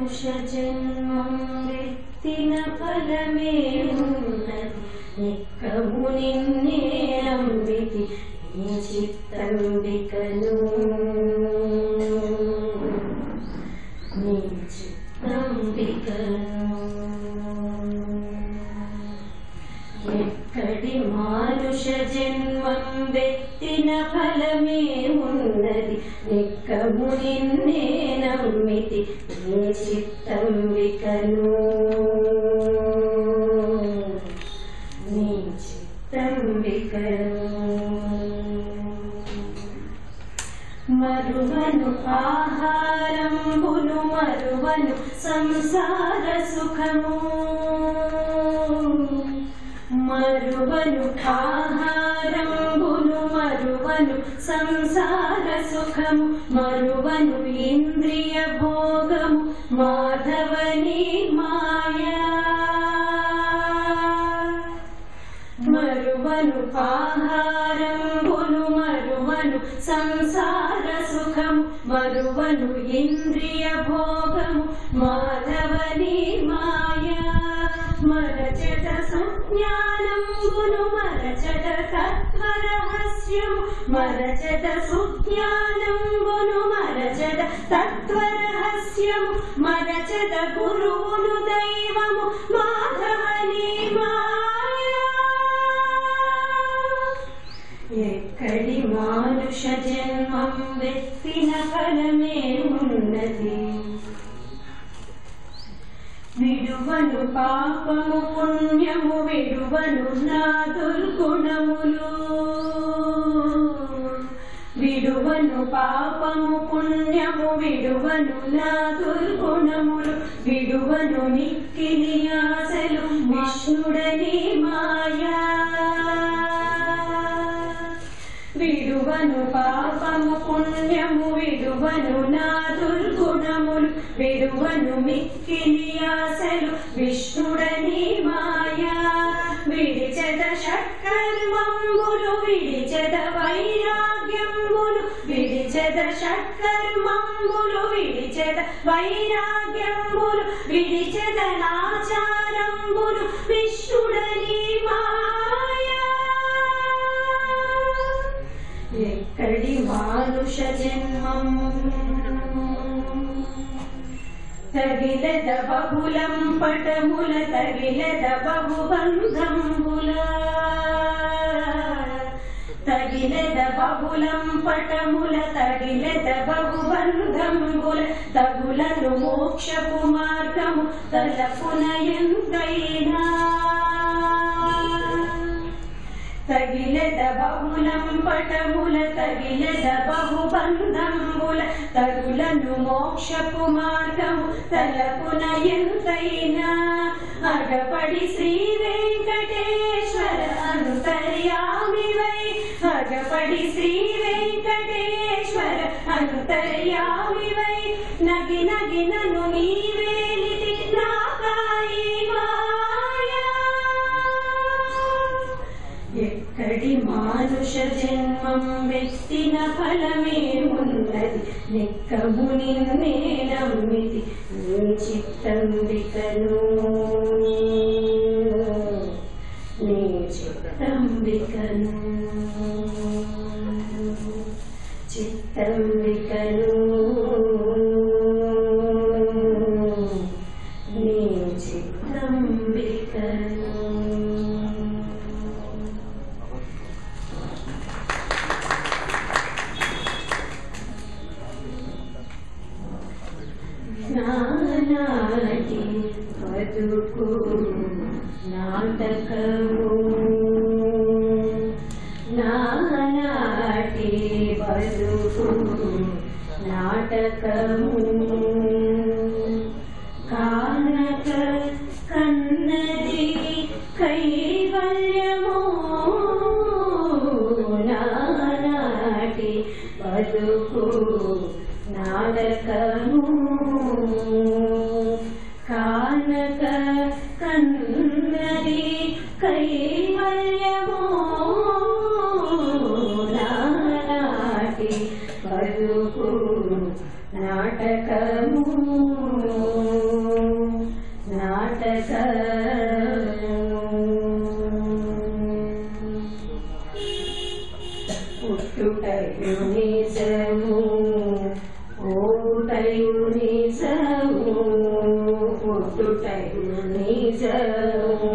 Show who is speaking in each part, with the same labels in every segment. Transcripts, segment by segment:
Speaker 1: మానుష జన్మం వెత్తిన ఫలమే ఉన్నది నిక్కము నిన్నే నంబితి నీ చిత్తంబికను నీ చిత్తంబికను ఎక్కడి మానుష జన్మం వెత్తిన ఫలమే ఉన్నది నిక్కము నిన్నే నమ్మితి నీ చిత్తంబికను నీ చిత్తంబికను మరువను ఆహారంబును మరువను సంసార సుఖము మరువను ఆహారంబును మరువను సంసార సుఖము మరువను ఇంద్రియ భోగము మాధవని మాయా మరువను ఆహారంబును మరువను సంసార సుఖము మరువను ఇంద్రియ భోగము మాధవని మాయా మరచట సుజ్ఞానంబును మరచట తత్వరహస్యము మరచట సుజ్ఞానంబును మరచట తత్వరహస్యము మరచట గురువును దైవము మాధవని మాయా ఎక్కడి మానుష జన్మం వెత్తిన ఫలమే ఉన్నది విడువను పాపము పుణ్యము విడువను నా దుర్గుణములు విడువను పాపము పుణ్యము విడువను నా దుర్గుణములు విడువను మిక్కిలి ఆశలు విష్ణుడని మాయా విడువను పాపము పుణ్యము విడువను నా దుర్గుణములు విడువను మిక్కిలి ఆశలు విష్ణుడని మాయా విడిచెద షట్కర్మంబులు విడిచెద వైరాగ్యంబులు విడిచెద షట్కర్మంబులు విడిచెద వైరాగ్యంబులు విడిచెద నాచారంబులు విష్ణుడని మాయా ఎక్కడి మానుష జన్మం తగిలద బహుళం పటముల తగిలద బహుబంధంబుల తగిలద బహుళం పటముల తగిలద బహుబంధంబుల తగులను మోక్షపు మార్గము తలపున ఎంతైనా తగిలద బహుళం పటముల తగిలద బహుబంధంబుల తగులను మోక్షపు మార్గము తలపున ఎంతైనా అగపడి శ్రీ వెంకటేశ్వర అంతర్యామివై అగపడి శ్రీ వెంకటేశ్వర అంతర్యామివై నగి నగి నను నీవేలిటి నాకాయి మాయా ఎక్కడి మానుష జన్మం వెత్తిన ఫలమే ఉన్నది నెక్కము నిన్నే నమ్మితి నీ చిత్తంబికను నీ చిత్తంబికను చిత్తంబికను నీ చిత్తంబికను నానాటి బతుకు నాటకము నానాటి బతుకు నాటకము కానక కన్నది కైవల్యము నానాటి బతుకు నాటకము కానక కన్నది కైవల్యము నానాటి బతుకు నాటకము పుట్టుటయు నిజము ఓటయు నిజము పుట్టుటయు నిజము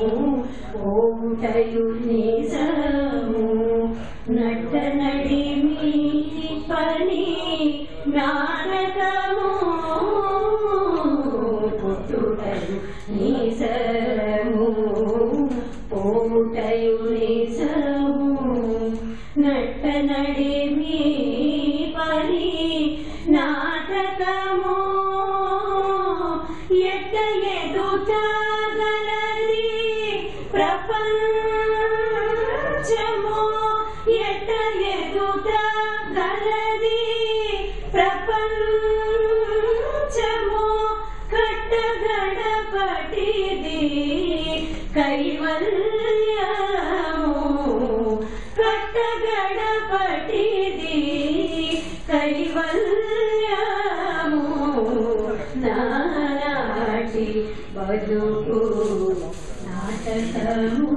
Speaker 1: ఓటయు నిజము నట నడిమి పని నాటకము పుట్టుటయు నిజము పోటయు నిజము నట్ట నడిమి పని నాటకము ఎట్ట ఎదుటగలది ప్రపంచము ఎట్ట ఎదుటగలది ప్రపంచము కట్టగడపటిది కైవల్యము కట్టగడపటిది కైవల్యము నానాటి బతుకు నాటకము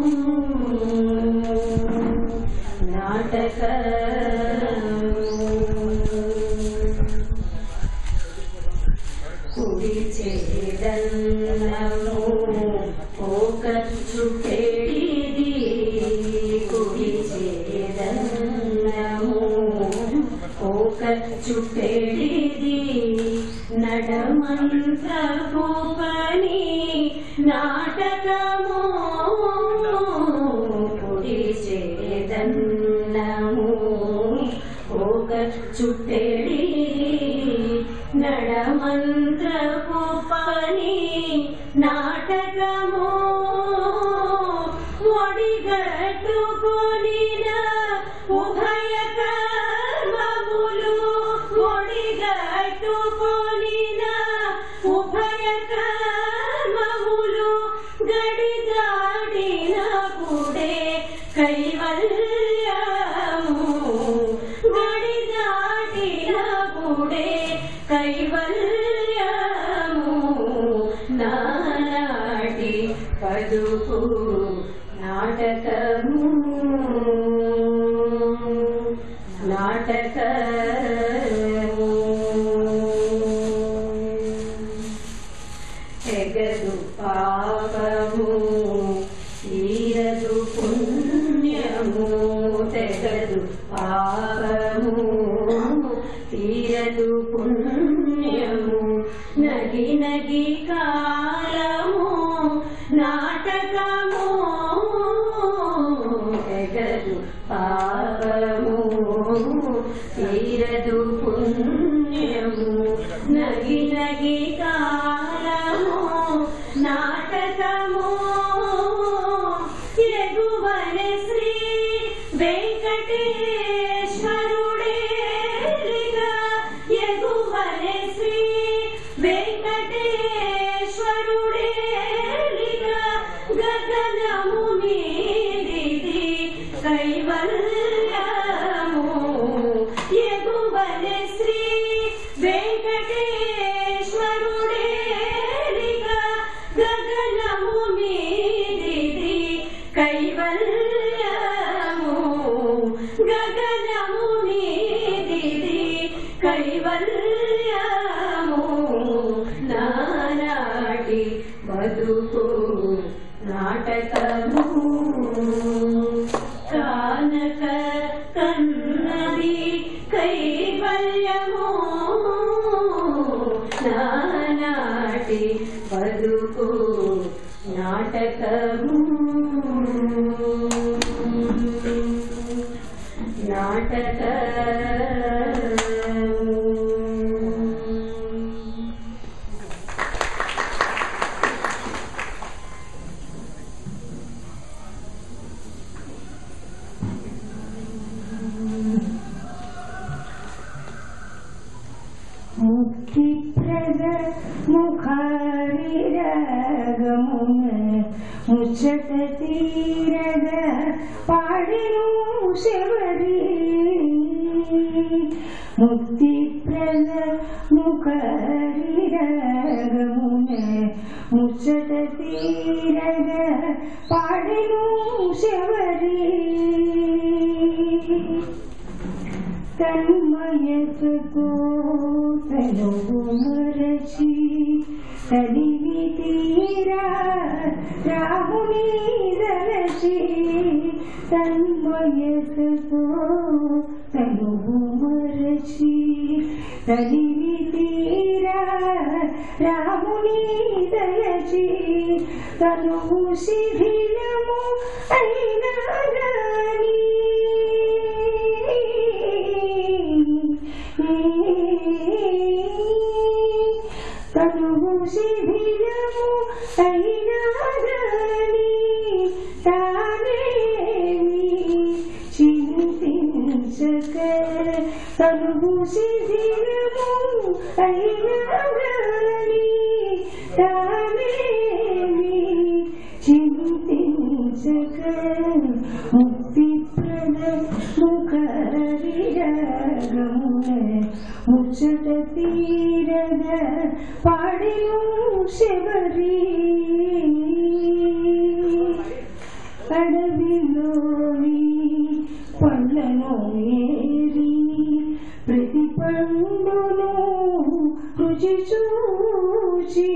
Speaker 1: నాటకము కుడి చేదన్నము ఒక చుట్టెడిది కుడి చేదన్నము ఒక చుట్టెడిది నడమంత్రపు పని నాటకము కుడి చేదన్నము ఒక చుట్టెడి నడమంత్రపు పని నాటకము ఒడిగట్టుకొనిన ఉభయ కర్మములు ఒడిగట్టుకొనిన ఉభయ కర్మములు గడిదాడినప్పుడే కైవల్యము గడిదాడినప్పుడే కైవల్యము నానాటి పదుపు నాటకము నాటకము తెగదు పాపము తీరదు పుణ్యము తెగదు పాపము తీరదు పుణ్యము నగి నగి కాలము నాటకము తెగదు పాపము తీరదు పుణ్యము నగి నగి కాలము నాటకము ఎగువనే శ్రీ వెంకటేశ్వరుడేలిగా ఎగువనే శ్రీ వెంకటేశ్వరుడేలిగా గగనము మీదిది కైవల్యము ఎగువనే శ్రీ వెంకటేశ్వరుడేలిగా గగనము మీదిది కైవల్యము గగనము మీదిది కైవల్యము నానాటి బతుకు నాటకము కానక కన్నది కైవల్యము నానాటి బతుకు నాటకము నాటకము
Speaker 2: ముక్తిప్రద ముఖారిరగమున ముచ్చట తీరగ పాడెను శబరి ముక్తిప్రద ముఖారిరగమున ముచ్చట తీరగ పాడెను శబరి తన్మయతతో తనువు మరచి తనివి తీరా రాముని దరచి తన్మయతతో తనువు మరచి తనివి తీరా రాముని దయచి తనువు శిథిలము అయినా రాణి తనువు శిథిలము అయినా గాని తానేమి చింతించక తనువు శిథిలము అయినా గాని తానేమి చింతించక ముక్తిప్రద ముఖరిరగమున ముచ్చట తీరగ పాడిను శబరి అడవిలోని పళ్ళను ఏరి ప్రతి పండును రుచి చూచి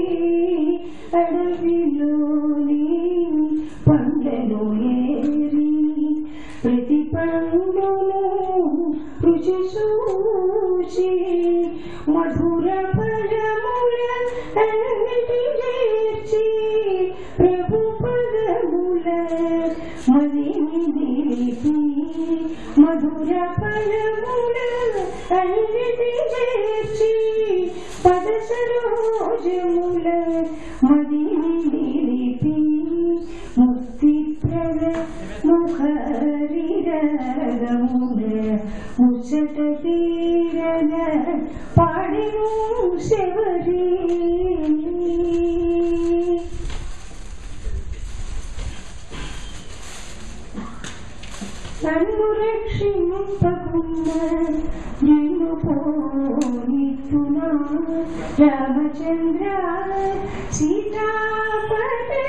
Speaker 2: అడవిలోని పండ్లను ఏరి ప్రతి పండును రుచి చూచి మధుర ఫలముల అన్నిటి చేర్చి ప్రభు పదముల మదిని నిలిపి మధుర ఫలముల అన్నిటి చేర్చి పద సరోజముల మదిని నిలిపి ముక్తిప్రద ముఖరిరగమున ముచ్చట తీరగ పాడెను శబరి నన్ను రక్షింపకున్న నిన్ను పోనితునా రామచంద్ర సీతాపతే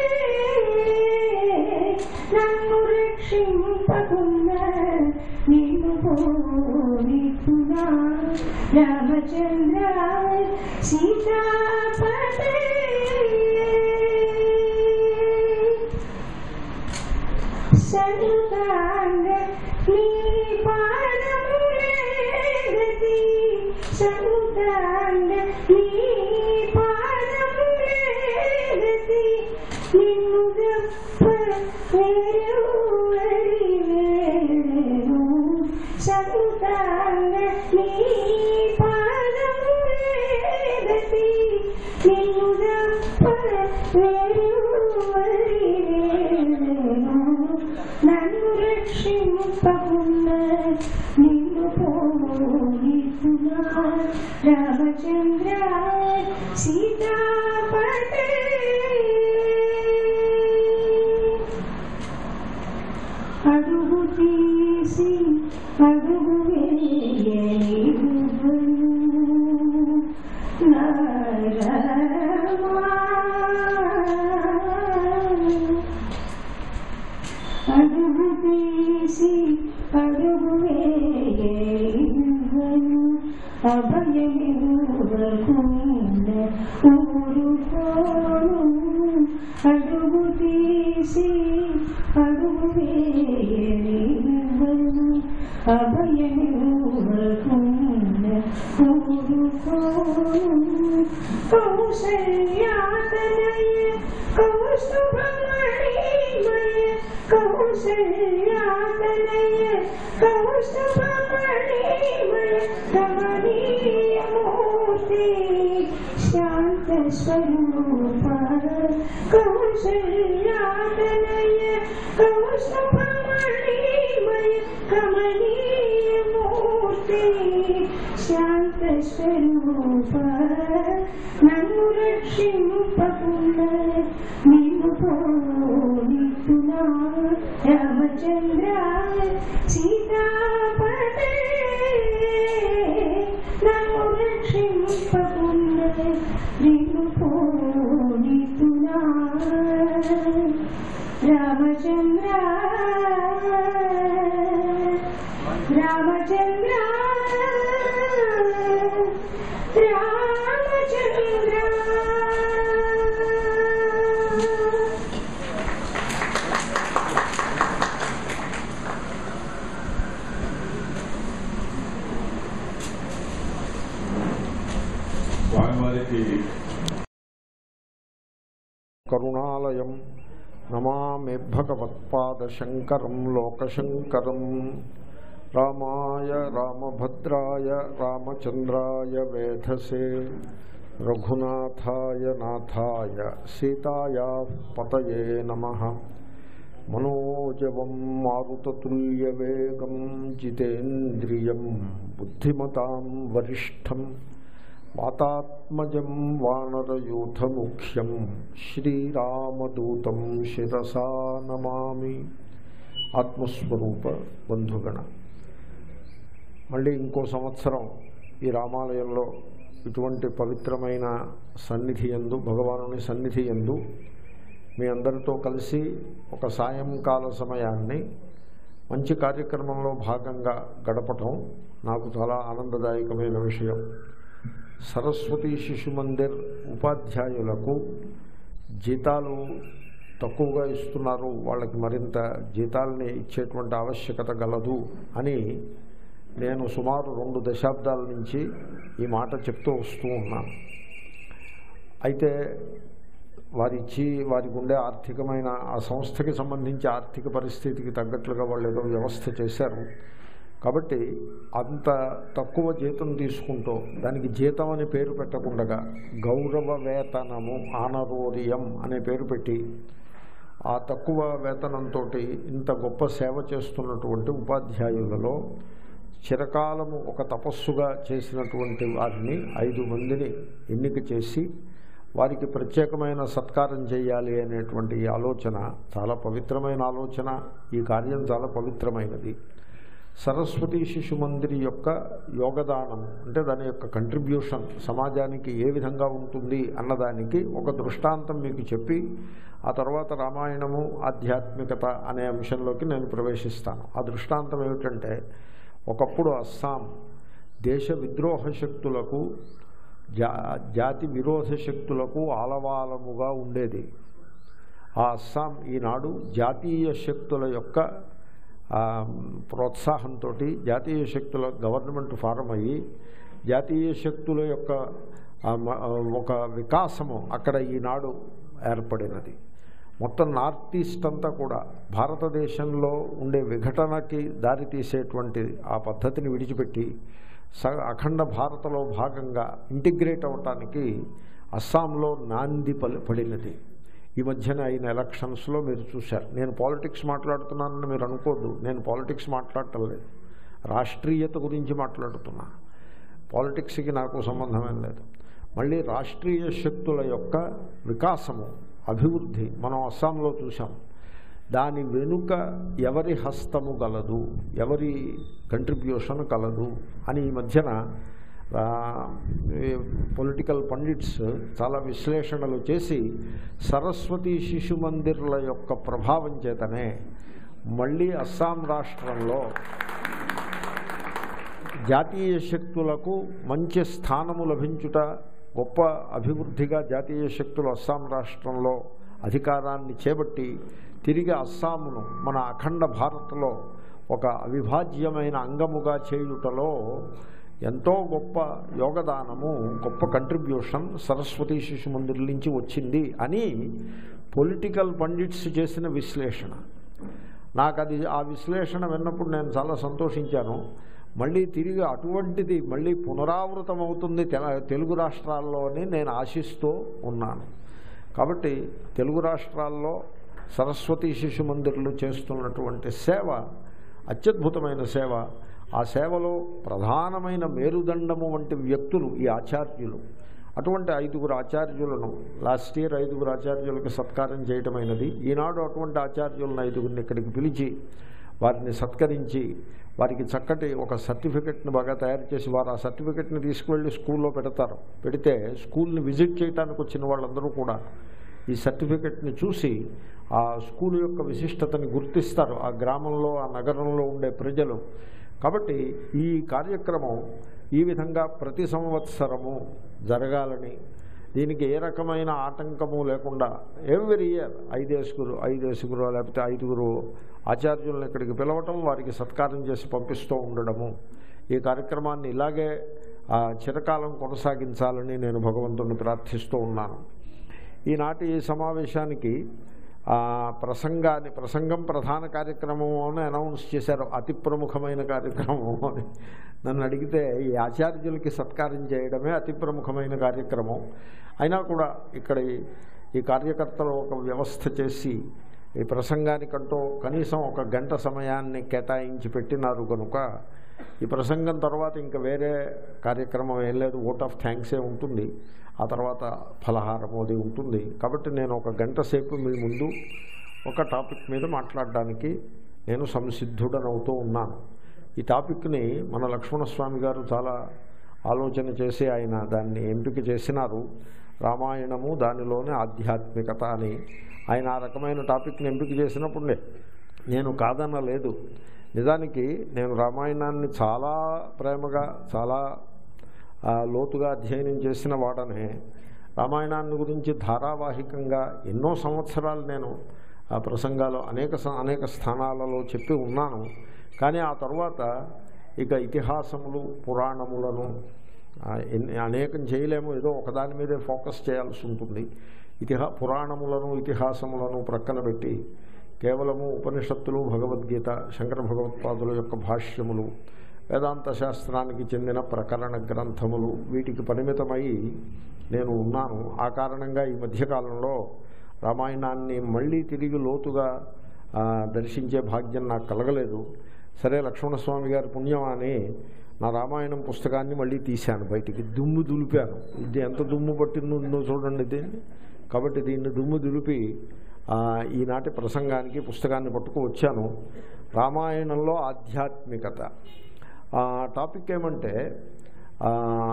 Speaker 2: నన్ను రక్షింపకున్న నిన్ను పోనితునా రామచంద్ర సీతాపతే సనుతాంగ నీ పాదములే గతి సనుతాంగ నీ పాదములే గతి నిన్ను గప్ప వేరెవరి వేరు సనుతాంగ నీ పాదములే గతి నిన్ను గప్ప వేరెవరి వేరు నన్ను రక్షింపకున్న నిన్ను పోయితున్నా రామచంద్ర సీతాపతే అడుగు తీసి అడుగు వేయనివ్వను నారమా అడుగు తీసి అడుగు వేయను అభయమివ్వకుండ ఊరుకోను అడుగు తీసి అడుగు వేయనివ్వను అభయమివ్వకుండ ఊరుకోను కౌసల్యాతనయ కౌస్తుభమణిమయ కౌసల్యాతనయ కౌస్తుభమణిమయ కమనీయమూర్తి శాంత స్వరూప కౌసల్యాతనయ కౌస్తుభమణిమయ కమనీయమూర్తి శాంత స్వరూప నన్ను రక్షింపకున్న నిన్ను పోనితున్నా రామచంద్ర సీతాపతే నన్ను రక్షింపకున్న నిన్ను పోనితున్నా
Speaker 3: వారికి
Speaker 4: కరుణాలయం నమామి భగవత్పాదశంకరం లోకశంకరం రామాయ రామభద్రాయ రామచంద్రాయ వేధసే రఘునాథాయ నాథాయ సీతాయా పతయే నమ మనోజవం మారుతతుల్యవేగం జితేంద్రియం బుద్ధిమతాం వరిష్టం వాతాత్మజం వానరయూథముఖ్యం శ్రీరామదూతం శిరసా నమామి ఆత్మస్వరూప బంధుగణ మళ్ళీ ఇంకో సంవత్సరం ఈ రామాలయంలో ఇటువంటి పవిత్రమైన సన్నిధి ఎందు భగవానుని సన్నిధి ఎందు మీ అందరితో కలిసి ఒక సాయంకాల సమయాన్ని మంచి కార్యక్రమంలో భాగంగా గడపటం నాకు చాలా ఆనందదాయకమైన విషయం సరస్వతి శిశు మందిర్ ఉపాధ్యాయులకు జీతాలు తక్కువగా ఇస్తున్నారు వాళ్ళకి మరింత జీతాలని ఇచ్చేటువంటి ఆవశ్యకత గలదు అని నేను సుమారు రెండు దశాబ్దాల నుంచి ఈ మాట చెప్తూ వస్తూ ఉన్నాను అయితే వారిచ్చి వారికి ఉండే ఆర్థికమైన ఆ సంస్థకి సంబంధించి ఆర్థిక పరిస్థితికి తగ్గట్లుగా వాళ్ళు ఏదో వ్యవస్థ చేశారు కాబట్టి అంత తక్కువ జీతం తీసుకుంటూ దానికి జీతం అని పేరు పెట్టకుండా గౌరవ వేతనము ఆనరోరియం అనే పేరు పెట్టి ఆ తక్కువ వేతనంతో ఇంత గొప్ప సేవ చేస్తున్నటువంటి ఉపాధ్యాయులలో చిరకాలము ఒక తపస్సుగా చేసినటువంటి వారిని ఐదు మందిని ఎన్నిక చేసి వారికి ప్రత్యేకమైన సత్కారం చేయాలి అనేటువంటి ఈ ఆలోచన చాలా పవిత్రమైన ఆలోచన ఈ కార్యం చాలా పవిత్రమైనది సరస్వతి శిశు మందిరి యొక్క యోగదానం అంటే దాని యొక్క కంట్రిబ్యూషన్ సమాజానికి ఏ విధంగా ఉంటుంది అన్నదానికి ఒక దృష్టాంతం మీకు చెప్పి ఆ తర్వాత రామాయణము ఆధ్యాత్మికత అనే అంశంలోకి నేను ప్రవేశిస్తాను ఆ దృష్టాంతం ఏమిటంటే ఒకప్పుడు అస్సాం దేశ విద్రోహ శక్తులకు జా జాతి విరోధ శక్తులకు ఆలవాలముగా ఉండేది ఆ అస్సాం ఈనాడు జాతీయ శక్తుల యొక్క ప్రోత్సాహంతో జాతీయ శక్తుల గవర్నమెంట్ ఫారం అయ్యి జాతీయ శక్తుల యొక్క ఒక వికాసము అక్కడ ఈనాడు ఏర్పడినది మొత్తం నార్త్ ఈస్ట్ అంతా కూడా భారతదేశంలో ఉండే విఘటనకి దారితీసేటువంటి ఆ పద్ధతిని విడిచిపెట్టి స అఖండ భారతలో భాగంగా ఇంటిగ్రేట్ అవ్వటానికి అస్సాంలో నాంది పలి పడినది ఈ మధ్యన అయిన ఎలక్షన్స్లో మీరు చూశారు నేను పాలిటిక్స్ మాట్లాడుతున్నానని మీరు అనుకోద్దు నేను పాలిటిక్స్ మాట్లాడటం లేదు రాష్ట్రీయత గురించి మాట్లాడుతున్నా పాలిటిక్స్కి నాకు సంబంధమేం లేదు మళ్ళీ రాష్ట్రీయ శక్తుల యొక్క వికాసము అభివృద్ధి మనం అస్సాంలో చూసాం దాని వెనుక ఎవరి హస్తము గలదు ఎవరి కంట్రిబ్యూషన్ కలదు అని ఈ మధ్యన పొలిటికల్ పండిట్స్ చాలా విశ్లేషణలు చేసి సరస్వతి శిశు మందిర్ల యొక్క ప్రభావం చేతనే మళ్ళీ అస్సాం రాష్ట్రంలో జాతీయ శక్తులకు మంచి స్థానము లభించుట గొప్ప అభివృద్ధిగా జాతీయ శక్తులు అస్సాం రాష్ట్రంలో అధికారాన్ని చేపట్టి తిరిగి అస్సామును మన అఖండ భారత్లో ఒక అవిభాజ్యమైన అంగముగా చేయుటలో ఎంతో గొప్ప యోగదానము గొప్ప కంట్రిబ్యూషన్ సరస్వతి శిశు మందిర్ నుంచి వచ్చింది అని పొలిటికల్ పండిట్స్ చేసిన విశ్లేషణ నాకు అది ఆ విశ్లేషణ విన్నప్పుడు నేను చాలా సంతోషించాను మళ్ళీ తిరిగి అటువంటిది మళ్ళీ పునరావృతం అవుతుంది తెలుగు రాష్ట్రాల్లో అని నేను ఆశిస్తూ ఉన్నాను కాబట్టి తెలుగు రాష్ట్రాల్లో సరస్వతి శిశు మందిర్లు చేస్తున్నటువంటి సేవ అత్యద్భుతమైన సేవ ఆ సేవలో ప్రధానమైన మేరుదండము వంటి వ్యక్తులు ఈ ఆచార్యులు అటువంటి ఐదుగురు ఆచార్యులను లాస్ట్ ఇయర్ ఐదుగురు ఆచార్యులకు సత్కారం చేయటమైనది ఈనాడు అటువంటి ఆచార్యులను ఐదుగురిని ఇక్కడికి పిలిచి వారిని సత్కరించి వారికి చక్కటి ఒక సర్టిఫికెట్ని బాగా తయారు చేసి వారు ఆ సర్టిఫికెట్ని తీసుకువెళ్ళి స్కూల్లో పెడతారు పెడితే స్కూల్ని విజిట్ చేయడానికి వచ్చిన వాళ్ళందరూ కూడా ఈ సర్టిఫికెట్ని చూసి ఆ స్కూల్ యొక్క విశిష్టతని గుర్తిస్తారు ఆ గ్రామంలో ఆ నగరంలో ఉండే ప్రజలు కాబట్టి ఈ కార్యక్రమం ఈ విధంగా ప్రతి సంవత్సరము జరగాలని దీనికి ఏ రకమైన ఆటంకము లేకుండా ఎవ్రీ ఇయర్ ఐదేసుగురు ఐదేసుగురు లేకపోతే ఐదుగురు ఆచార్యులను ఇక్కడికి పిలవటం వారికి సత్కారం చేసి పంపిస్తూ ఉండడము ఈ కార్యక్రమాన్ని ఇలాగే ఆ చిరకాలం కొనసాగించాలని నేను భగవంతుడిని ప్రార్థిస్తూ ఉన్నాను ఈనాటి ఈ సమావేశానికి ఆ ప్రసంగాన్ని ప్రసంగం ప్రధాన కార్యక్రమం అని అనౌన్స్ చేశారు అతి ప్రముఖమైన కార్యక్రమం అని నన్ను అడిగితే ఈ ఆచార్యులకి సత్కారం చేయడమే అతి ప్రముఖమైన కార్యక్రమం అయినా కూడా ఇక్కడ ఈ- ఈ కార్యకర్తలు ఒక వ్యవస్థ చేసి ఈ ప్రసంగానికంటూ కనీసం ఒక గంట సమయాన్ని కేటాయించి పెట్టినారు కనుక ఈ ప్రసంగం తర్వాత ఇంకా వేరే కార్యక్రమం ఏం లేదు ఓట్ ఆఫ్ థ్యాంక్సే ఉంటుంది ఆ తర్వాత ఫలహారం అది ఉంటుంది కాబట్టి నేను ఒక గంట సేపు మీ ముందు ఒక టాపిక్ మీద మాట్లాడడానికి నేను సంసిద్ధుడనవుతూ ఉన్నాను ఈ టాపిక్ని మన లక్ష్మణస్వామి గారు చాలా ఆలోచన చేసి ఆయన దాన్ని ఎంపిక చేసినారు రామాయణము దానిలోని ఆధ్యాత్మికత అని ఆయన ఆ రకమైన టాపిక్ని ఎంపిక చేసినప్పుడు నే- నేను కాదనలేదు నిజానికి నేను రామాయణాన్ని చాలా ప్రేమగా చాలా ఆ, లోతుగా అధ్యయనం చేసిన వాడనే రామాయణాన్ని గురించి ధారావాహికంగా ఎన్నో సంవత్సరాలు నేను ఆ ప్రసంగాలు అనేక స- అనేక స్థానాలలో చెప్పి ఉన్నాను కానీ ఆ తర్వాత ఇక ఇతిహాసములు పురాణములను ఆ, ఎన్ని అనేకం చేయలేము ఏదో ఒకదాని మీదే ఫోకస్ చేయాల్సి ఉంటుంది ఇతిహా పురాణములను ఇతిహాసములను ప్రక్కన పెట్టి కేవలము ఉపనిషత్తులు భగవద్గీత శంకర భగవత్పాదుల యొక్క భాష్యములు వేదాంత శాస్త్రానికి చెందిన ప్రకరణ గ్రంథములు వీటికి పరిమితమై నేను ఉన్నాను ఆ కారణంగా ఈ మధ్యకాలంలో రామాయణాన్ని మళ్ళీ తిరిగి లోతుగా ఆ, దర్శించే భాగ్యం నాకు కలగలేదు సరే లక్ష్మణస్వామి గారి పుణ్యం అని నా రామాయణం పుస్తకాన్ని మళ్ళీ తీశాను బయటికి దుమ్ము దులిపాను ఇది ఎంత దుమ్ము పట్టిందో చూడండి దీన్ని కాబట్టి దీన్ని దుమ్ము దులిపి ఆ, ఈనాటి ప్రసంగానికి పుస్తకాన్ని పట్టుకు వచ్చాను రామాయణంలో ఆధ్యాత్మికత ఆ, టాపిక్ ఏమంటే ఆ,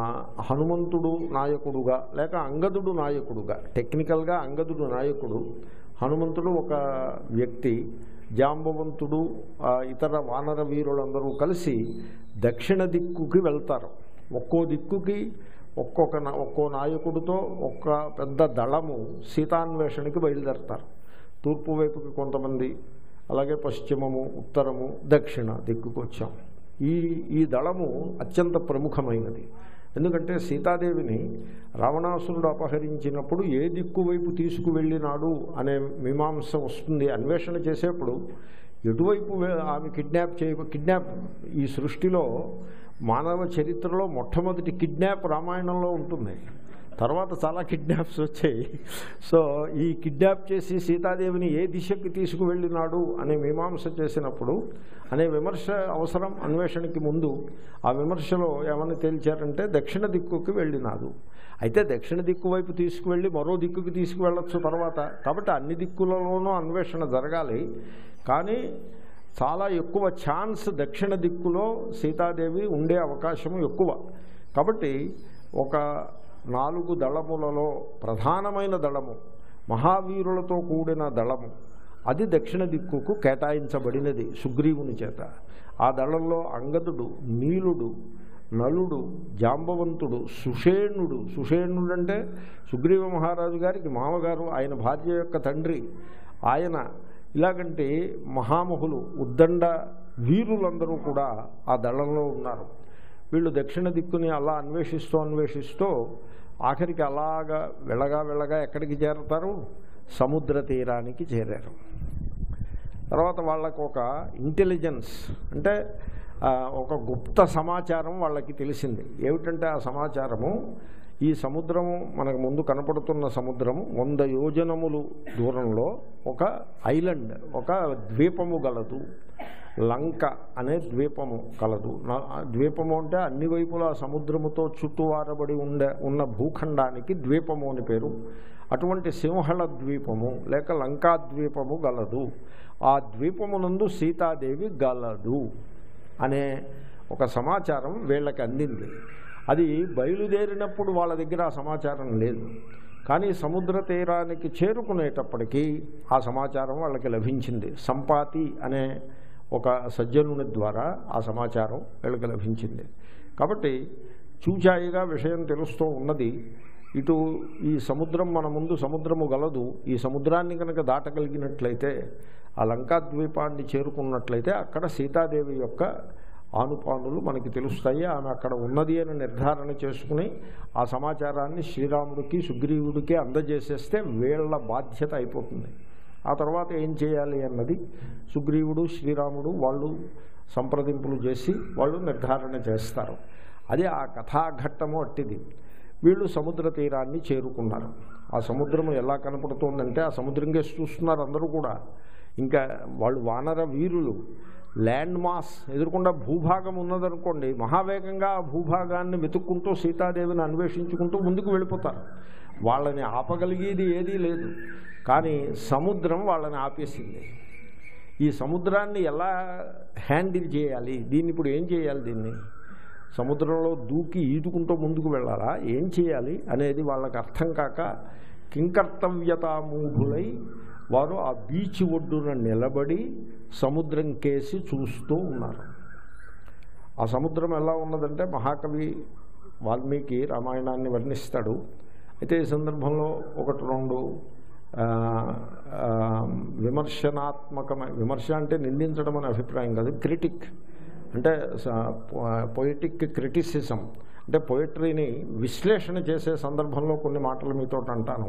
Speaker 4: హనుమంతుడు నాయకుడుగా లేక అంగదుడు నాయకుడుగా టెక్నికల్గా అంగదుడు నాయకుడు హనుమంతుడు ఒక వ్యక్తి జాంబవంతుడు ఆ, ఇతర వానర వీరులందరూ కలిసి దక్షిణ దిక్కుకి వెళ్తారు ఒక్కో దిక్కుకి ఒక్కొక్క నా- ఒక్కో నాయకుడితో ఒక్క పెద్ద దళము సీతాన్వేషణకి బయలుదేరతారు తూర్పు వైపుకి కొంతమంది అలాగే పశ్చిమము ఉత్తరము దక్షిణ దిక్కుకు వచ్చాం ఈ ఈ దళము అత్యంత ప్రముఖమైనది ఎందుకంటే సీతాదేవిని రావణాసురుడు అపహరించినప్పుడు ఏ దిక్కు వైపు తీసుకువెళ్ళినాడు అనే మీమాంస వస్తుంది అన్వేషణ చేసేప్పుడు ఎటువైపు వే- ఆమె కిడ్నాప్ చేయ కిడ్నాప్ ఈ సృష్టిలో మానవ చరిత్రలో మొట్టమొదటి కిడ్నాప్ రామాయణంలో ఉంటుంది తర్వాత చాలా కిడ్నాప్స్ వచ్చాయి సో ఈ కిడ్నాప్ చేసి సీతాదేవిని ఏ దిశకి తీసుకువెళ్ళినాడు అనే మీమాంస చేసినప్పుడు అనే విమర్శ అవసరం అన్వేషణకి ముందు ఆ విమర్శలో ఏమని తేల్చారంటే దక్షిణ దిక్కుకి వెళ్ళినాడు అయితే దక్షిణ దిక్కు వైపు తీసుకువెళ్ళి మరో దిక్కుకి తీసుకువెళ్ళొచ్చు తర్వాత కాబట్టి అన్ని దిక్కులలోనూ అన్వేషణ జరగాలి కానీ చాలా ఎక్కువ ఛాన్స్ దక్షిణ దిక్కులో సీతాదేవి ఉండే అవకాశం ఎక్కువ కాబట్టి ఒక నాలుగు దళములలో ప్రధానమైన దళము మహావీరులతో కూడిన దళము అది దక్షిణ దిక్కుకు కేటాయించబడినది సుగ్రీవుని చేత ఆ దళంలో అంగదుడు నీలుడు నలుడు జాంబవంతుడు సుషేణుడు సుషేణుడు అంటే సుగ్రీవ మహారాజు గారికి మామగారు ఆయన భార్య యొక్క తండ్రి ఆయన ఇలాగంటే మహామహులు ఉద్దండ వీరులందరూ కూడా ఆ దళంలో ఉన్నారు వీళ్ళు దక్షిణ దిక్కుని అలా అన్వేషిస్తూ అన్వేషిస్తూ ఆఖరికి అలాగా వెళ్ళగా వెళ్ళగా ఎక్కడికి చేరతారు సముద్ర తీరానికి చేరారు తర్వాత వాళ్ళకు ఒక ఇంటెలిజెన్స్ అంటే ఆ, ఒక గుప్త సమాచారం వాళ్ళకి తెలిసింది ఏమిటంటే ఆ సమాచారము ఈ సముద్రము మనకు ముందు కనపడుతున్న సముద్రము వంద యోజనములు దూరంలో ఒక ఐలండ్ ఒక ద్వీపము గలదు లంక అనే ద్వీపము కలదు నా- ఆ ద్వీపము అంటే అన్ని వైపులా సముద్రముతో చుట్టువారబడి ఉండే ఉన్న భూఖండానికి ద్వీపము అని పేరు అటువంటి సింహళ ద్వీపము లేక లంకా ద్వీపము గలదు ఆ ద్వీపమునందు సీతాదేవి గలదు అనే ఒక సమాచారం వీళ్ళకి అందింది అది బయలుదేరినప్పుడు వాళ్ళ దగ్గర ఆ సమాచారం లేదు కానీ సముద్ర తీరానికి చేరుకునేటప్పటికీ ఆ సమాచారం వాళ్ళకి లభించింది సంపాతి అనే ఒక సజ్జనుని ద్వారా ఆ సమాచారం వీళ్ళకి లభించింది కాబట్టి చూచాయిగా విషయం తెలుస్తూ ఉన్నది ఇటు ఈ సముద్రం మన ముందు సముద్రము గలదు ఈ సముద్రాన్ని కనుక దాటగలిగినట్లయితే ఆ లంకా ద్వీపాన్ని చేరుకున్నట్లయితే అక్కడ సీతాదేవి యొక్క ఆనుపానులు మనకి తెలుస్తాయి ఆమె అక్కడ ఉన్నది అని నిర్ధారణ చేసుకుని ఆ సమాచారాన్ని శ్రీరాముడికి సుగ్రీవుడికి అందజేసేస్తే వీళ్ళ బాధ్యత అయిపోతుంది ఆ తర్వాత ఏం చేయాలి అన్నది సుగ్రీవుడు శ్రీరాముడు వాళ్ళు సంప్రదింపులు చేసి వాళ్ళు నిర్ధారణ చేస్తారు అది ఆ కథాఘట్టము అట్టిది వీళ్ళు సముద్ర తీరాన్ని చేరుకున్నారు ఆ సముద్రం ఎలా కనపడుతోందంటే ఆ సముద్రం కేసి చూస్తున్నారు అందరూ కూడా ఇంకా వాళ్ళు వానర వీరులు ల్యాండ్ మాస్ ఎదుర్కొండా భూభాగం ఉన్నదనుకోండి మహావేగంగా ఆ భూభాగాన్ని వెతుక్కుంటూ సీతాదేవిని అన్వేషించుకుంటూ ముందుకు వెళ్ళిపోతారు వాళ్ళని ఆపగలిగేది ఏదీ లేదు కానీ సముద్రం వాళ్ళని ఆపేసింది ఈ సముద్రాన్ని ఎలా హ్యాండిల్ చేయాలి దీన్ని ఇప్పుడు ఏం చేయాలి దీన్ని సముద్రంలో దూకి ఈదుకుంటూ ముందుకు వెళ్ళాలా ఏం చేయాలి అనేది వాళ్ళకి అర్థం కాక కింకర్తవ్యతామూఢులై వారు ఆ బీచ్ ఒడ్డున నిలబడి సముద్రం కేసి చూస్తూ ఉన్నారు ఆ సముద్రం ఎలా ఉన్నదంటే మహాకవి వాల్మీకి రామాయణాన్ని వర్ణిస్తాడు అయితే ఈ సందర్భంలో ఒకటి రెండు ఆ, ఆ, విమర్శనాత్మకమైన విమర్శ అంటే నిందించడం అనే అభిప్రాయం కాదు క్రిటిక్ అంటే పొయిటిక్ క్రిటిసిజం అంటే పొయిటరీని విశ్లేషణ చేసే సందర్భంలో కొన్ని మాటలు మీతో అంటాను